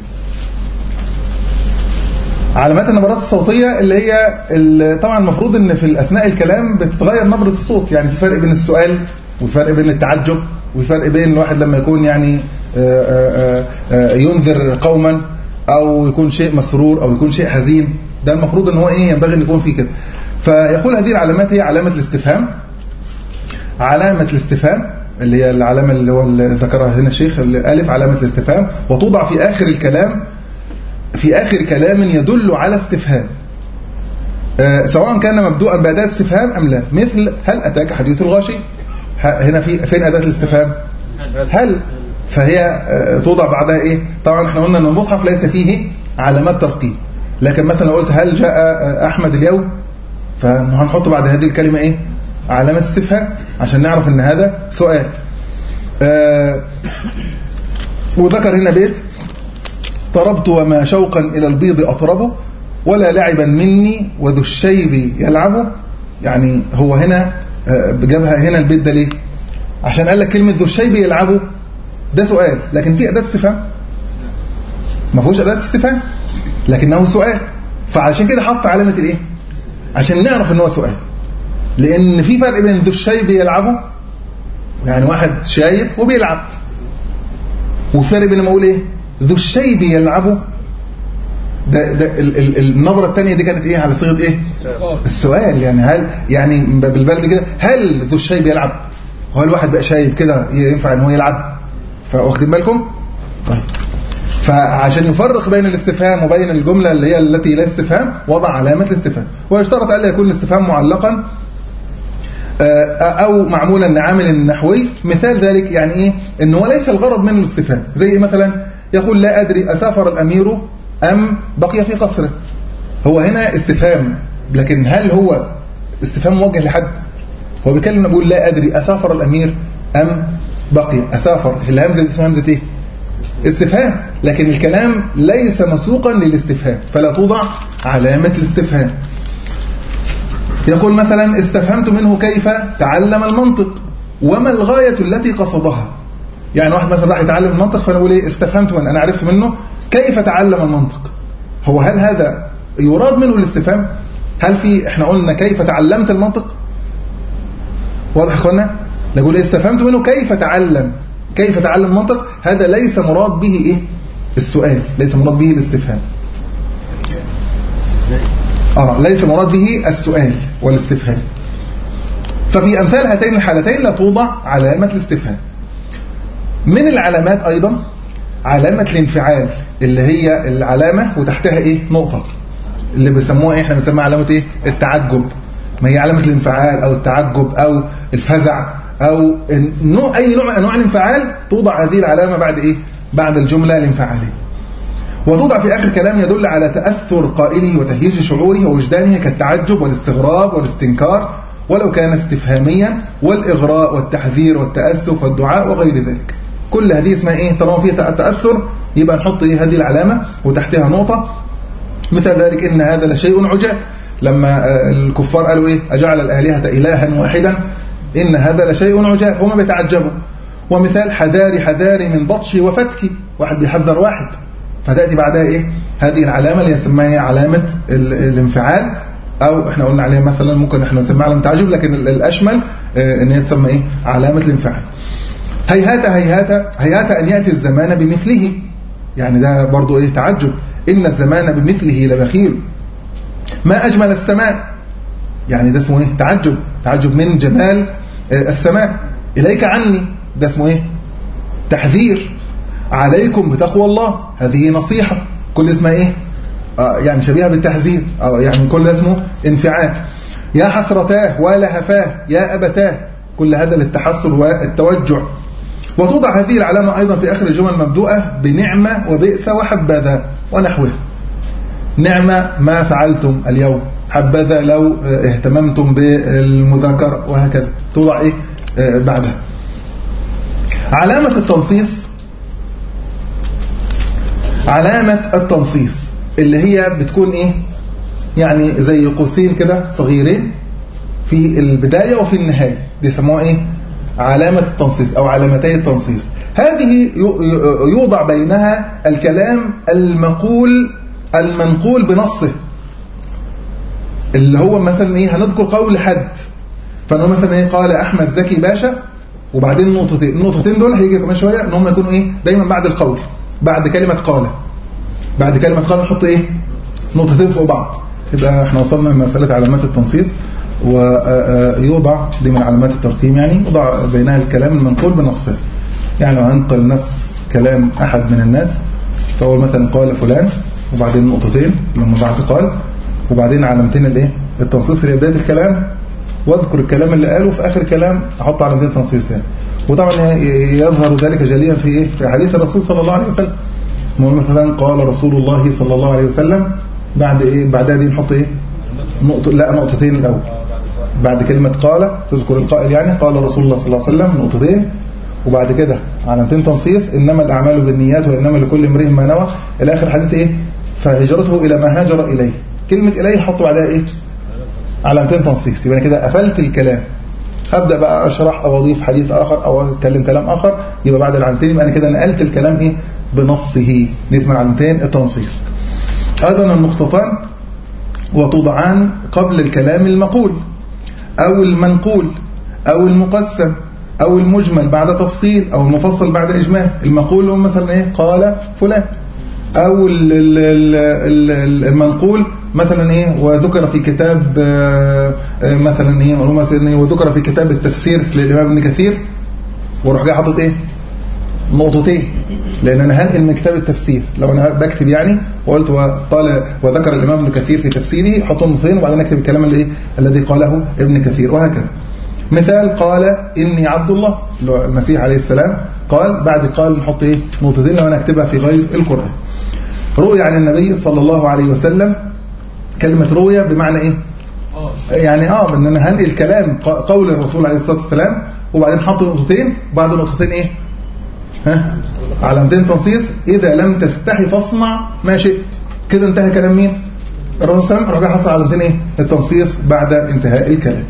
علامات النبرات الصوتية اللي هي ال- طبعا المفروض ان في اثناء الكلام بتتغير نبرة الصوت يعني في فرق بين السؤال وفي فرق بين التعجب وفي فرق بين الواحد لما يكون يعني آه، آه، آه، ينذر قوما او يكون شيء مسرور او يكون شيء حزين ده المفروض ان هو ايه ينبغي ان يكون فيه كده فيقول هذه العلامات هي علامة الاستفهام علامة الاستفهام اللي هي العلامة اللي هو اللي ذكرها هنا الشيخ الألف علامة الاستفهام وتوضع في آخر الكلام في آخر كلام يدل على استفهام آه، سواء كان مبدوءا بأداة استفهام أم لا مثل هل أتاك حديث الغاشي ه- هنا في فين أداة الاستفهام هل فهي آه، توضع بعدها إيه طبعا احنا قلنا أن المصحف ليس فيه علامات ترقيم لكن مثلا لو قلت هل جاء آه، أحمد اليوم فهنحط بعد هذه الكلمة إيه علامة استفهام عشان نعرف ان هذا سؤال آه وذكر هنا بيت طربت وما شوقا إلى البيض أطربه ولا لعبا مني وذو الشيب يلعبه يعني هو هنا آه، جابها هنا البيت ده ليه عشان قال لك كلمة ذو الشيب يلعبه ده سؤال لكن في أداة استفهام ما فيهوش أداة استفهام لكنه سؤال فعشان كده حط علامة الإيه عشان نعرف ان هو سؤال لان في فرق بين ذو الشيب يلعبه يعني واحد شايب وبيلعب وفرق بين لما اقول ايه ذو الشيب يلعبه ده ده ال- ال- النبره الثانيه دي كانت ايه على صيغه ايه السؤال يعني هل يعني بالبلد كده هل ذو الشيب يلعب هو الواحد بقى شايب كده ينفع ان هو يلعب فواخدين بالكم طيب فعشان يفرق بين الاستفهام وبين الجملة اللي هي التي لا استفهام وضع علامة الاستفهام ويشترط ألا يكون الاستفهام معلقا آه، أو معمولا لعامل نحوي مثال ذلك يعني إيه إنه ليس الغرض منه الاستفهام زي إيه مثلا يقول لا أدري أسافر الأمير أم بقي في قصره هو هنا استفهام لكن هل هو استفهام موجه لحد هو بيتكلم بيقول لا أدري أسافر الأمير أم بقي أسافر الهمزة دي اسمها همزة إيه استفهام لكن الكلام ليس مسوقا للاستفهام فلا توضع علامة الاستفهام يقول مثلا استفهمت منه كيف تعلم المنطق وما الغاية التي قصدها يعني واحد مثلا راح يتعلم المنطق فانا بقول ايه استفهمت منه انا عرفت منه كيف تعلم المنطق هو هل هذا يراد منه الاستفهام هل في احنا قلنا كيف تعلمت المنطق واضح يا اخوانا نقول ايه استفهمت منه كيف تعلم كيف تعلم المنطق هذا ليس مراد به ايه السؤال ليس مراد به الاستفهام اه ليس مراد به السؤال والاستفهام ففي امثال هاتين الحالتين لا توضع علامه الاستفهام من العلامات ايضا علامه الانفعال اللي هي العلامه وتحتها ايه نقطه اللي بيسموها ايه احنا بنسميها علامه ايه التعجب ما هي علامه الانفعال او التعجب او الفزع او نوع اي نوع من انواع الانفعال توضع هذه العلامه بعد ايه بعد الجمله الانفعاليه وتوضع في آخر كلام يدل على تأثر قائله وتهيج شعوره ووجدانه كالتعجب والاستغراب والاستنكار ولو كان استفهاميا والإغراء والتحذير والتأسف والدعاء وغير ذلك كل هذه اسمها إيه طالما فيها تأثر يبقى نحط إيه هذه العلامة وتحتها نقطة مثل ذلك إن هذا لشيء عجاب لما الكفار قالوا إيه أجعل الآلهة إلها واحدا إن هذا لشيء عجاب هم بيتعجبوا ومثال حذاري حذاري من بطشي وفتكي واحد بيحذر واحد فتأتي بعدها إيه هذه العلامة اللي يسميها علامة الانفعال أو إحنا قلنا عليها مثلا ممكن إحنا نسميها علامة تعجب لكن الأشمل إن هي تسمى إيه علامة الانفعال هيهات هيهات هيهات أن يأتي الزمان بمثله يعني ده برضو إيه تعجب إن الزمان بمثله لبخيل ما أجمل السماء يعني ده اسمه إيه تعجب تعجب من جمال السماء إليك عني ده اسمه إيه تحذير عليكم بتقوى الله هذه نصيحة كل اسمها ايه آه يعني شبيهة بالتحذير آه يعني كل اسمه انفعال يا حسرتاه ولهفاه يا أبتاه كل هذا للتحسر والتوجع وتوضع هذه العلامة أيضا في آخر الجمل مبدوءة بنعمة وبئس وحبذا ونحوها نعمة ما فعلتم اليوم حبذا لو اهتممتم بالمذاكرة وهكذا توضع ايه آه بعدها علامة التنصيص علامة التنصيص اللي هي بتكون ايه يعني زي قوسين كده صغيرين في البداية وفي النهاية بيسموها ايه علامة التنصيص او علامتي التنصيص هذه يوضع بينها الكلام المقول المنقول بنصه اللي هو مثلا ايه هنذكر قول حد فانه مثلا ايه قال احمد زكي باشا وبعدين نقطتين النقطتين دول هيجي كمان شويه ان هم يكونوا ايه دايما بعد القول بعد كلمة قال بعد كلمة قال نحط ايه نقطتين فوق بعض يبقى احنا وصلنا لمسألة علامات التنصيص ويوضع دي من علامات الترقيم يعني يوضع بينها الكلام المنقول بنصه يعني لو هنقل الناس كلام أحد من الناس فأول مثلا قال فلان وبعدين نقطتين لما بعد قال وبعدين علامتين الايه التنصيص اللي بداية الكلام واذكر الكلام اللي قاله في آخر كلام احط علامتين تنصيص ثاني وطبعا يظهر ذلك جليا في ايه في حديث الرسول صلى الله عليه وسلم مثلا قال رسول الله صلى الله عليه وسلم بعد ايه بعدها دي نحط ايه نقطه لا نقطتين الاول بعد كلمه قال تذكر القائل يعني قال رسول الله صلى الله عليه وسلم نقطتين وبعد كده علامتين تنصيص انما الاعمال بالنيات وانما لكل امرئ ما نوى الى اخر حديث ايه فهجرته الى ما هاجر اليه كلمه اليه حط بعدها ايه علامتين تنصيص يبقى كده قفلت الكلام ابدا بقى اشرح او اضيف حديث اخر او اتكلم كلام اخر يبقى بعد العلامتين يبقى انا كده نقلت الكلام ايه بنصه نسمع العلامتين التنصيص ايضا النقطتان وتوضعان قبل الكلام المقول او المنقول او المقسم او المجمل بعد تفصيل او المفصل بعد اجمال المقول هو مثلا ايه قال فلان او المنقول مثلا ايه وذكر في كتاب مثلا ايه مثلا ايه وذكر في كتاب التفسير للامام ابن كثير وروح جاي حاطط ايه نقطتين لان انا هنقل من كتاب التفسير لو انا بكتب يعني وقلت وقال وذكر الامام ابن كثير في تفسيره حط نقطتين وبعدين اكتب الكلام اللي الذي قاله ابن كثير وهكذا مثال قال اني عبد الله اللي هو المسيح عليه السلام قال بعد قال نحط ايه نقطتين لو انا اكتبها في غير القران روي عن النبي صلى الله عليه وسلم كلمه رويه بمعنى ايه يعني اه ان انا هنقل كلام قول الرسول عليه الصلاه والسلام وبعدين حط نقطتين وبعد نقطتين ايه ها علامتين تنصيص اذا لم تستحي فاصنع ما شئت كده انتهى كلام مين الرسول صلى الله عليه وسلم راح حط علامتين ايه التنصيص بعد انتهاء الكلام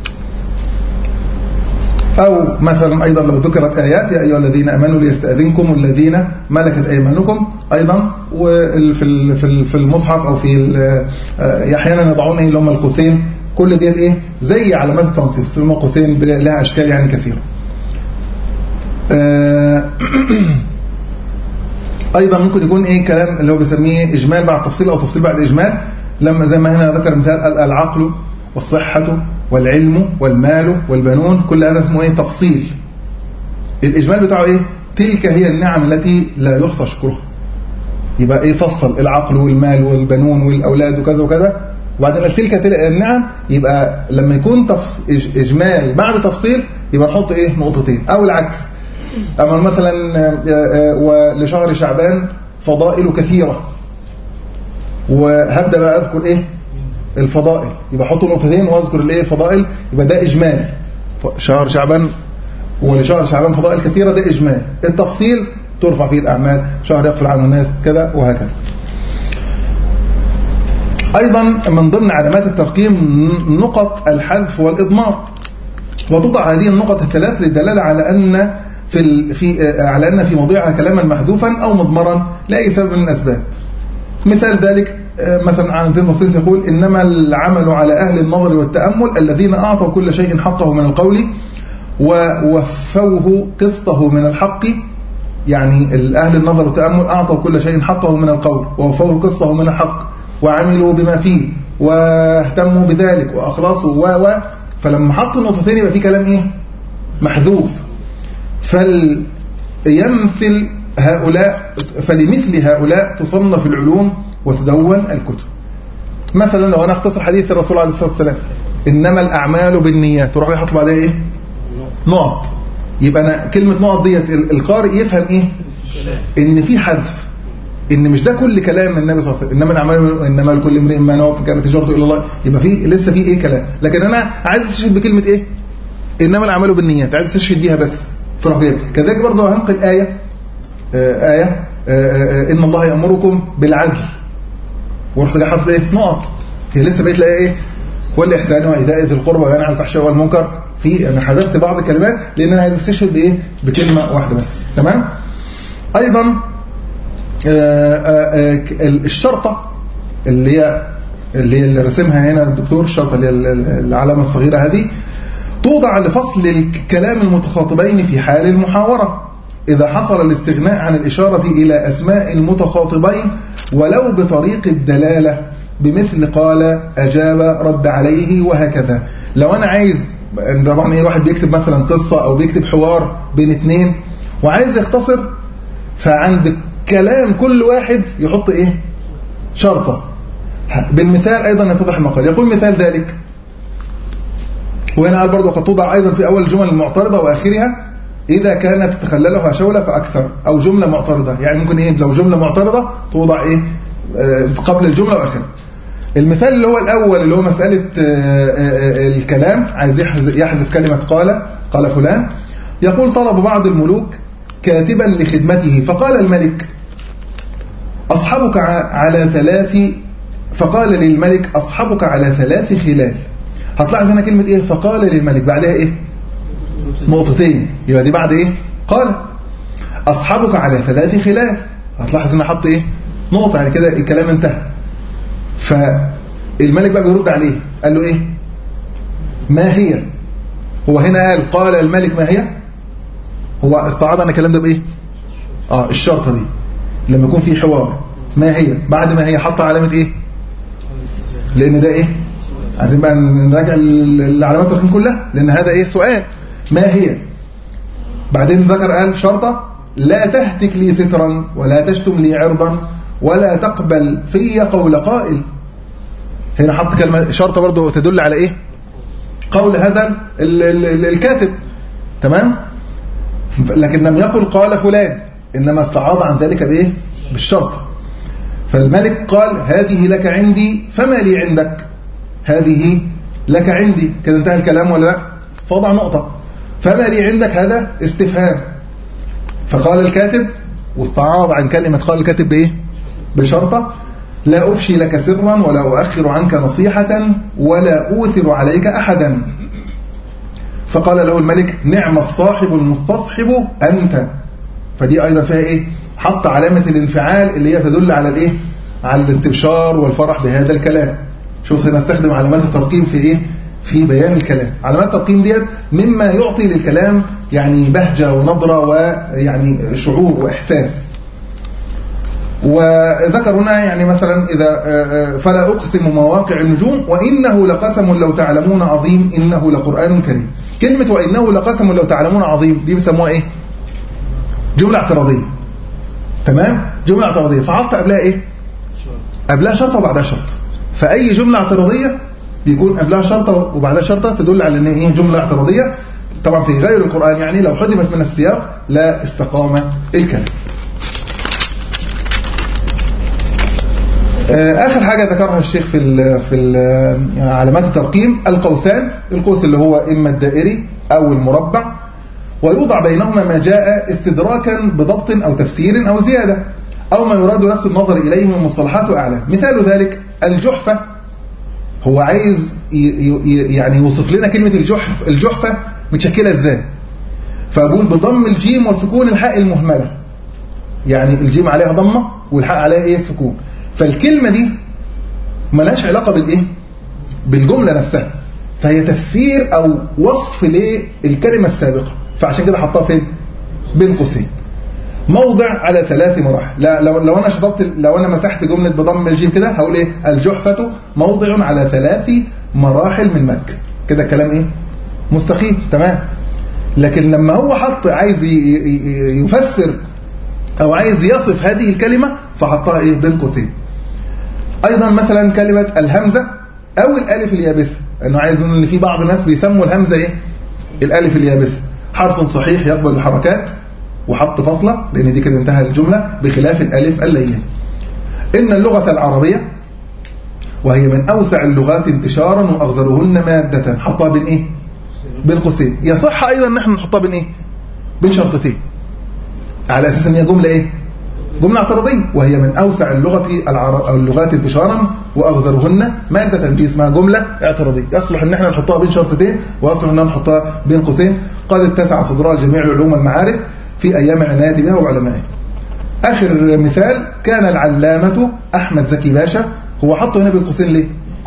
أو مثلا أيضا لو ذكرت آيات يا أيها الذين أمنوا ليستأذنكم الذين ملكت أيمانكم أيضا وفي في المصحف أو في أحيانا يضعون إيه اللي هم القوسين كل ديت إيه زي علامات التنصيص هم قوسين لها أشكال يعني كثيرة أيضا ممكن يكون إيه كلام اللي هو بيسميه إجمال بعد تفصيل أو تفصيل بعد إجمال لما زي ما هنا ذكر مثال العقل والصحة والعلم والمال والبنون كل هذا اسمه ايه تفصيل الإجمال بتاعه ايه تلك هي النعم التي لا يحصى شكرها يبقى ايه فصل العقل والمال والبنون والأولاد وكذا وكذا وبعدين تلك النعم يبقى لما يكون تفص... إجمال بعد تفصيل يبقى نحط ايه نقطتين أو العكس أما مثلا ولشهر شعبان فضائل كثيرة وهبدأ بقى أذكر ايه الفضائل يبقى حطوا نقطتين واذكر الايه الفضائل يبقى ده اجمال شهر شعبان ولشهر شعبان فضائل كثيرة ده اجمال التفصيل ترفع فيه الاعمال شهر يغفل عنه الناس كذا وهكذا ايضا من ضمن علامات الترقيم نقط الحذف والاضمار وتوضع هذه النقط الثلاث للدلاله على ان في في على ان في موضعها كلاما محذوفا او مضمرا لاي سبب من الاسباب مثال ذلك مثلا عن ابن نصيص يقول إنما العمل على أهل النظر والتأمل الذين أعطوا كل شيء حقه من القول ووفوه قسطه من الحق يعني أهل النظر والتأمل أعطوا كل شيء حقه من القول ووفوه قسطه من الحق وعملوا بما فيه واهتموا بذلك وأخلصوا و و فلما حطوا النقطتين يبقى في كلام إيه محذوف فليمثل هؤلاء فلمثل هؤلاء تصنف العلوم وتدون الكتب مثلا لو انا اختصر حديث الرسول عليه الصلاه والسلام انما الاعمال بالنيات تروح يحط بعدها ايه نقط يبقى انا كلمه نقط ديت القارئ يفهم ايه ان في حذف ان مش ده كل كلام النبي صلى الله عليه وسلم انما الاعمال انما لكل امرئ ما نوى كانت تجارته الى الله يبقى في لسه في ايه كلام لكن انا عايز استشهد بكلمه ايه انما الاعمال بالنيات عايز استشهد بيها بس فراح جايب كذلك برضه هنقل ايه آه ايه آه آه ان الله يامركم بالعدل ورحت جاي حاطط ايه نقط هي لسه بقيت لاقي ايه والاحسان وايتاء ذي القربى وينهى عن الفحشاء والمنكر في انا حذفت بعض الكلمات لان انا عايز استشهد بايه بكلمه واحده بس تمام ايضا آآ آآ الشرطه اللي هي اللي هي اللي رسمها هنا الدكتور الشرطه اللي هي العلامه الصغيره هذه توضع لفصل الكلام المتخاطبين في حال المحاوره إذا حصل الاستغناء عن الإشارة إلى أسماء المتخاطبين ولو بطريق الدلالة بمثل قال أجاب رد عليه وهكذا لو أنا عايز طبعا إيه واحد بيكتب مثلا قصة أو بيكتب حوار بين اثنين وعايز يختصر فعند كلام كل واحد يحط إيه شرطة بالمثال أيضا يتضح المقال يقول مثال ذلك وهنا قال برضه قد توضع أيضا في أول الجمل المعترضة وآخرها إذا كانت تتخللها شولة فأكثر أو جملة معترضة يعني ممكن إيه لو جملة معترضة توضع إيه آه قبل الجملة وآخرها المثال اللي هو الأول اللي هو مسألة آه آه الكلام عايز يحذف كلمة قال قال فلان يقول طلب بعض الملوك كاتبا لخدمته فقال الملك أصحبك على ثلاث فقال للملك أصحبك على ثلاث خلال هتلاحظ هنا كلمة إيه فقال للملك بعدها إيه نقطتين يبقى دي بعد ايه قال اصحابك على ثلاث خلال هتلاحظ ان حط ايه نقطه يعني كده الكلام انتهى فالملك بقى بيرد عليه قال له ايه ما هي هو هنا قال قال الملك ما هي هو استعاض عن الكلام ده بايه اه الشرطه دي لما يكون في حوار ما هي بعد ما هي حط علامه ايه لان ده ايه عايزين بقى نراجع العلامات الترقيم كلها لان هذا ايه سؤال ما هي بعدين ذكر قال شرطة لا تهتك لي سترا ولا تشتم لي عرضا ولا تقبل في قول قائل هنا حط كلمة شرطة برضو تدل على إيه قول هذا ال- ال- ال- الكاتب تمام لكن لم يقل قال فلان إنما استعاض عن ذلك بإيه بالشرط فالملك قال هذه لك عندي فما لي عندك هذه لك عندي كده انتهى الكلام ولا لا فوضع نقطة فما لي عندك هذا استفهام فقال الكاتب واستعاض عن كلمة قال الكاتب بإيه بشرطة لا أفشي لك سرا ولا أؤخر عنك نصيحة ولا أوثر عليك أحدا فقال له الملك نعم الصاحب المستصحب أنت فدي أيضا فيها إيه حط علامة الانفعال اللي هي تدل على الإيه على الاستبشار والفرح بهذا الكلام شوف هنا استخدم علامات الترقيم في إيه في بيان الكلام علامات الترقيم ديت مما يعطي للكلام يعني بهجة ونظرة ويعني شعور وإحساس وذكر هنا يعني مثلا إذا فلا أقسم مواقع النجوم وإنه لقسم لو تعلمون عظيم إنه لقرآن كريم كلمة وإنه لقسم لو تعلمون عظيم دي بيسموها إيه جملة اعتراضية تمام جملة اعتراضية فحط قبلها إيه قبلها شرطة وبعدها شرطة فأي جملة اعتراضية بيكون قبلها شرطة وبعدها شرطة تدل على إن إيه جملة اعتراضية طبعا في غير القرآن يعني لو حذفت من السياق لا استقام الكلام آخر حاجة ذكرها الشيخ في ال في ال علامات الترقيم القوسان القوس اللي هو إما الدائري أو المربع ويوضع بينهما ما جاء استدراكا بضبط أو تفسير أو زيادة أو ما يراد نفس النظر إليه من مصطلحات وأعلام مثال ذلك الجحفة هو عايز يعني يوصف لنا كلمة الجحف الجحفة متشكلة ازاي فأقول بضم الجيم وسكون الحاء المهملة يعني الجيم عليها ضمة والحاء عليها ايه سكون فالكلمة دي ملهاش علاقة بالايه بالجملة نفسها فهي تفسير او وصف للكلمة السابقة فعشان كده حطها فين بين قوسين موضع على ثلاث مراحل لا لو, لو انا شطبت لو انا مسحت جملة بضم الجيم كده هقول ايه الجحفة موضع على ثلاث مراحل من مكة كده كلام ايه مستقيم تمام لكن لما هو حط عايز يفسر او عايز يصف هذه الكلمة فحطها ايه بين قوسين ايضا مثلا كلمة الهمزة او الالف اليابسة انه عايز يقول ان في بعض الناس بيسموا الهمزة ايه الالف اليابسة حرف صحيح يقبل الحركات وحط فاصلة لان دي كده انتهى الجملة بخلاف الالف اللين ان اللغة العربية وهي من اوسع اللغات انتشارا واغزرهن مادة حطها بين ايه بين قوسين يصح ايضا ان احنا نحطها بين ايه بين شرطتين على اساس ان هي جمله ايه جمله اعتراضيه وهي من اوسع اللغه العر... اللغات انتشارا واغزرهن ماده دي اسمها جمله اعتراضيه يصلح ان احنا نحطها بين شرطتين ويصلح ان نحطها بين قوسين قد اتسع صدرها لجميع العلوم والمعارف في ايام العنايه بها وعلمائها اخر مثال كان العلامه احمد زكي باشا هو حطه هنا بين قوسين ليه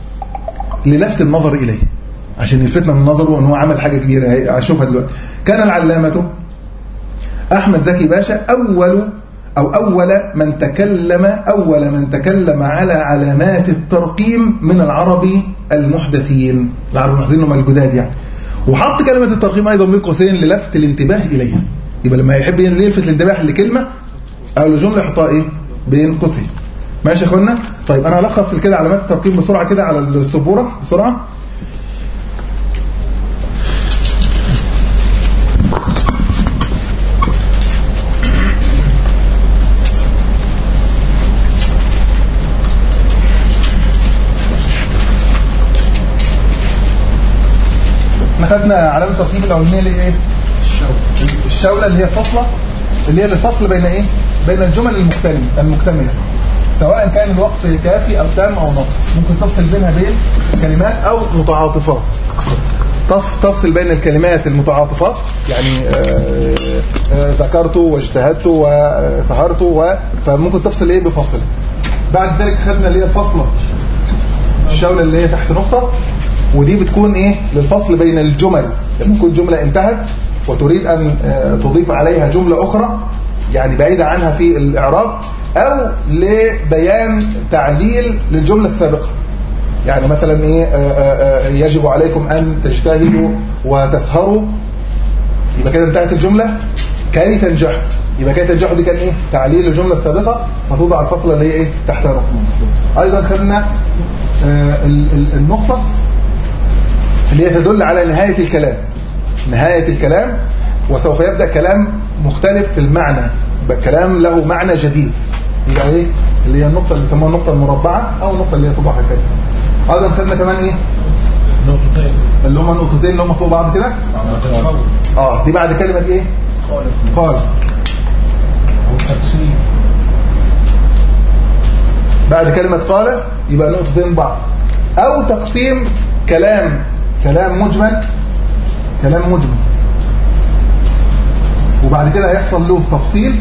للفت النظر اليه عشان يلفتنا من نظره ان هو عمل حاجه كبيره هشوفها دلوقتي كان العلامه احمد زكي باشا اول او اول من تكلم اول من تكلم على علامات الترقيم من العرب المحدثين العرب المحدثين هم الجداد يعني وحط كلمه الترقيم ايضا بين قوسين للفت الانتباه اليها يبقى لما يحب يلفت الانتباه لكلمه او لجمله يحطها ايه بين قوسين ماشي يا اخوانا طيب انا هلخص كده علامات الترقيم بسرعه كده على السبوره بسرعه احنا خدنا علامه الترتيب الاولانيه اللي ايه الشوله اللي هي الفاصله اللي هي الفصل بين ايه بين الجمل المكتمله المكتمله سواء كان الوقف كافي او تام او ناقص ممكن تفصل بينها بين كلمات او متعاطفات تفصل بين الكلمات المتعاطفات يعني آآ آآ ذكرت واجتهدت وسهرت و... فممكن تفصل ايه بفصل بعد ذلك خدنا اللي هي الفصله الشوله اللي هي تحت نقطه ودي بتكون ايه للفصل بين الجمل لما تكون جمله انتهت وتريد ان تضيف عليها جمله اخرى يعني بعيده عنها في الاعراب او لبيان تعليل للجمله السابقه يعني مثلا ايه يجب عليكم ان تجتهدوا وتسهروا يبقى كده انتهت الجمله كي تنجحوا يبقى كي تنجحوا دي كان ايه تعليل الجمله السابقه فتوضع الفصله اللي هي ايه تحتها نقطه ايضا خدنا آه ال- ال- النقطه اللي هي تدل على نهايه الكلام نهايه الكلام وسوف يبدا كلام مختلف في المعنى يبقى كلام له معنى جديد يبقى ايه اللي هي النقطه اللي بيسموها النقطه المربعه او النقطه اللي هي توضع كده ايضا خدنا كمان ايه
نقطتين
اللي هم النقطتين اللي هم فوق بعض كده اه دي بعد كلمه ايه قال
والتقسيم
بعد كلمة قال يبقى نقطتين بعض أو تقسيم كلام كلام مجمل كلام مجمل وبعد كده هيحصل له تفصيل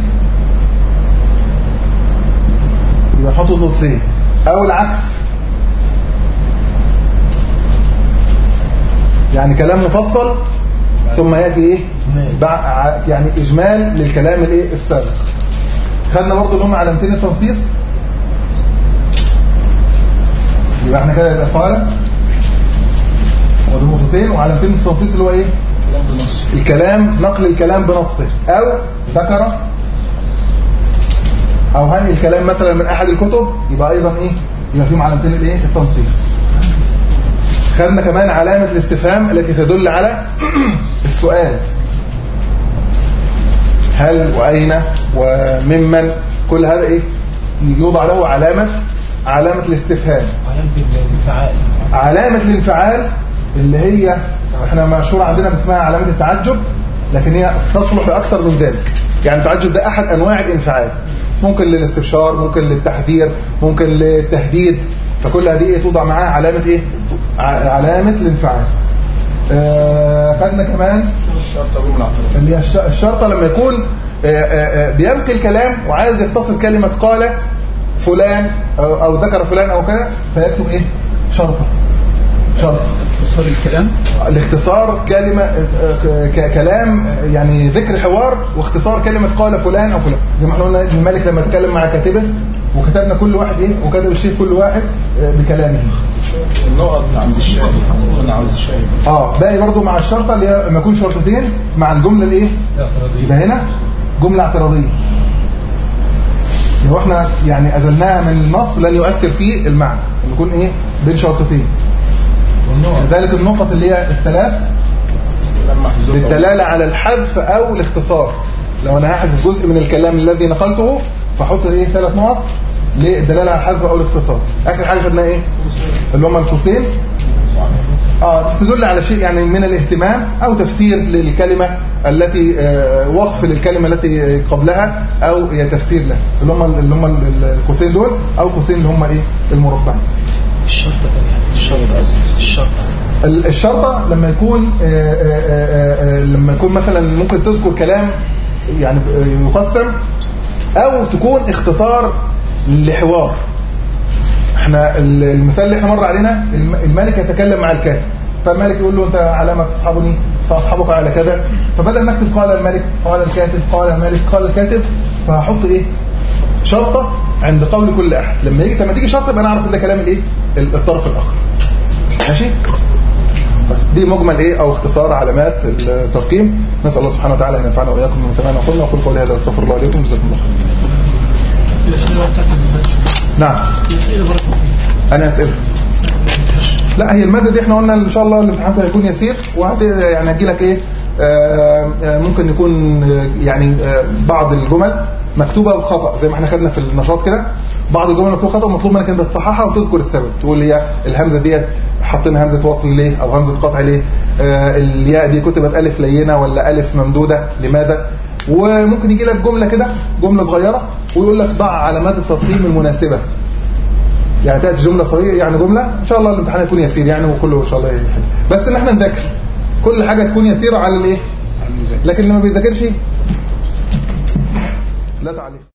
يبقى نحط نقطتين أو العكس يعني كلام مفصل ثم يأتي إيه بع- يعني إجمال للكلام الإيه السابق خدنا برضو اللي هم علامتين التنصيص يبقى احنا كده يبقى قال ودي نقطتين وعلامتين التنصيص اللي هو ايه الكلام نقل الكلام بنصه او ذكر او هنقل الكلام مثلا من احد الكتب يبقى ايضا ايه يبقى فيهم علامتين الايه التنصيص خدنا كمان علامة الاستفهام التي تدل على السؤال هل وأين وممن كل هذا إيه يوضع له علامة علامة الاستفهام
علامة الانفعال
علامة الانفعال اللي هي احنا مشهور عندنا اسمها علامة التعجب لكن هي تصلح لأكثر من ذلك يعني التعجب ده أحد أنواع الانفعال ممكن للاستبشار ممكن للتحذير ممكن للتهديد فكل هذه ايه توضع معاها علامة ايه ع- علامة الانفعال آه خدنا كمان اللي هي الش- الشرطة لما يكون آه، آه، آه، بيلقي الكلام وعايز يختصر كلمة قال فلان أو, أو ذكر فلان أو كذا فيكتب إيه شرطة شرطة
وصل الكلام
الاختصار كلمة آه، آه، ك- كلام آه، يعني ذكر حوار واختصار كلمة قال فلان أو فلان زي ما احنا قلنا ابن مالك لما تكلم مع كاتبه وكتبنا كل واحد ايه وكتب الشيخ كل واحد آه، بكلامه
النقط عند الشاي انا عاوز الشاي
اه باقي برضو مع الشرطة اللي هي لما يكون شرطتين مع الجملة الايه
اعتراضية
يبقى هنا جملة اعتراضية لو احنا يعني أزلناها من النص لن يؤثر فيه المعنى يكون ايه بين شرطتين لذلك النقط اللي هي الثلاث
لما حزوك
للدلالة على الحذف أو الاختصار لو أنا هحذف جزء من الكلام الذي نقلته فأحط ايه ثلاث نقط للدلالة على الحذف أو الاختصار آخر حاجة خدناها ايه اللي هم القوسين اه تدل على شيء يعني من الاهتمام او تفسير للكلمه التي آه، وصف للكلمه التي قبلها او هي تفسير لها اللي هم اللي هم القوسين دول او القوسين اللي هم ايه المربعين
الشرطة يعني الشرطة الشرطة
ال- الشرطه لما يكون آه، آه، آه، آه، لما يكون مثلا ممكن تذكر كلام يعني آه، يقسم او تكون اختصار لحوار احنا ال- المثال اللي احنا مر علينا الم- الملك يتكلم مع الكاتب فالملك يقول له انت على ما تصحبني فاصحبك على كذا فبدل ما اكتب قال الملك قال الكاتب قال الملك قال الكاتب فهحط ايه شرطه عند قول كل احد لما يجي لما تيجي شرطه يبقى انا اعرف ان ده كلام الايه ال- الطرف الاخر ماشي دي مجمل ايه او اختصار علامات الترقيم نسال الله سبحانه وتعالى ان ينفعنا واياكم بما سمعنا وقلنا وقل قولي هذا استغفر الله لكم جزاكم الله خير
الأسئلة بتاعت
نعم
الأسئلة برضه
انا هسألك لا هي المادة دي احنا قلنا ان شاء الله الامتحان فيها هيكون يسير وهت يعني هتجي لك ايه آه، آه، ممكن يكون آه، يعني آه، بعض الجمل مكتوبة بخطأ زي ما احنا خدنا في النشاط كده بعض الجمل مكتوبة خطأ مطلوب منك انت تصححها وتذكر السبب تقول هي الهمزة ديت حاطين همزة وصل ليه او همزة قطع ليه آه، الياء دي كتبت الف لينة ولا الف ممدودة لماذا وممكن يجي لك جملة كده جملة صغيرة ويقول لك ضع علامات الترقيم المناسبة يعني تأتي جملة صغيرة يعني جملة إن شاء الله الامتحان يكون يسير يعني وكله إن شاء الله يحل بس إن احنا نذاكر كل حاجة تكون يسيرة على الإيه لكن اللي ما بيذاكرش لا تعليق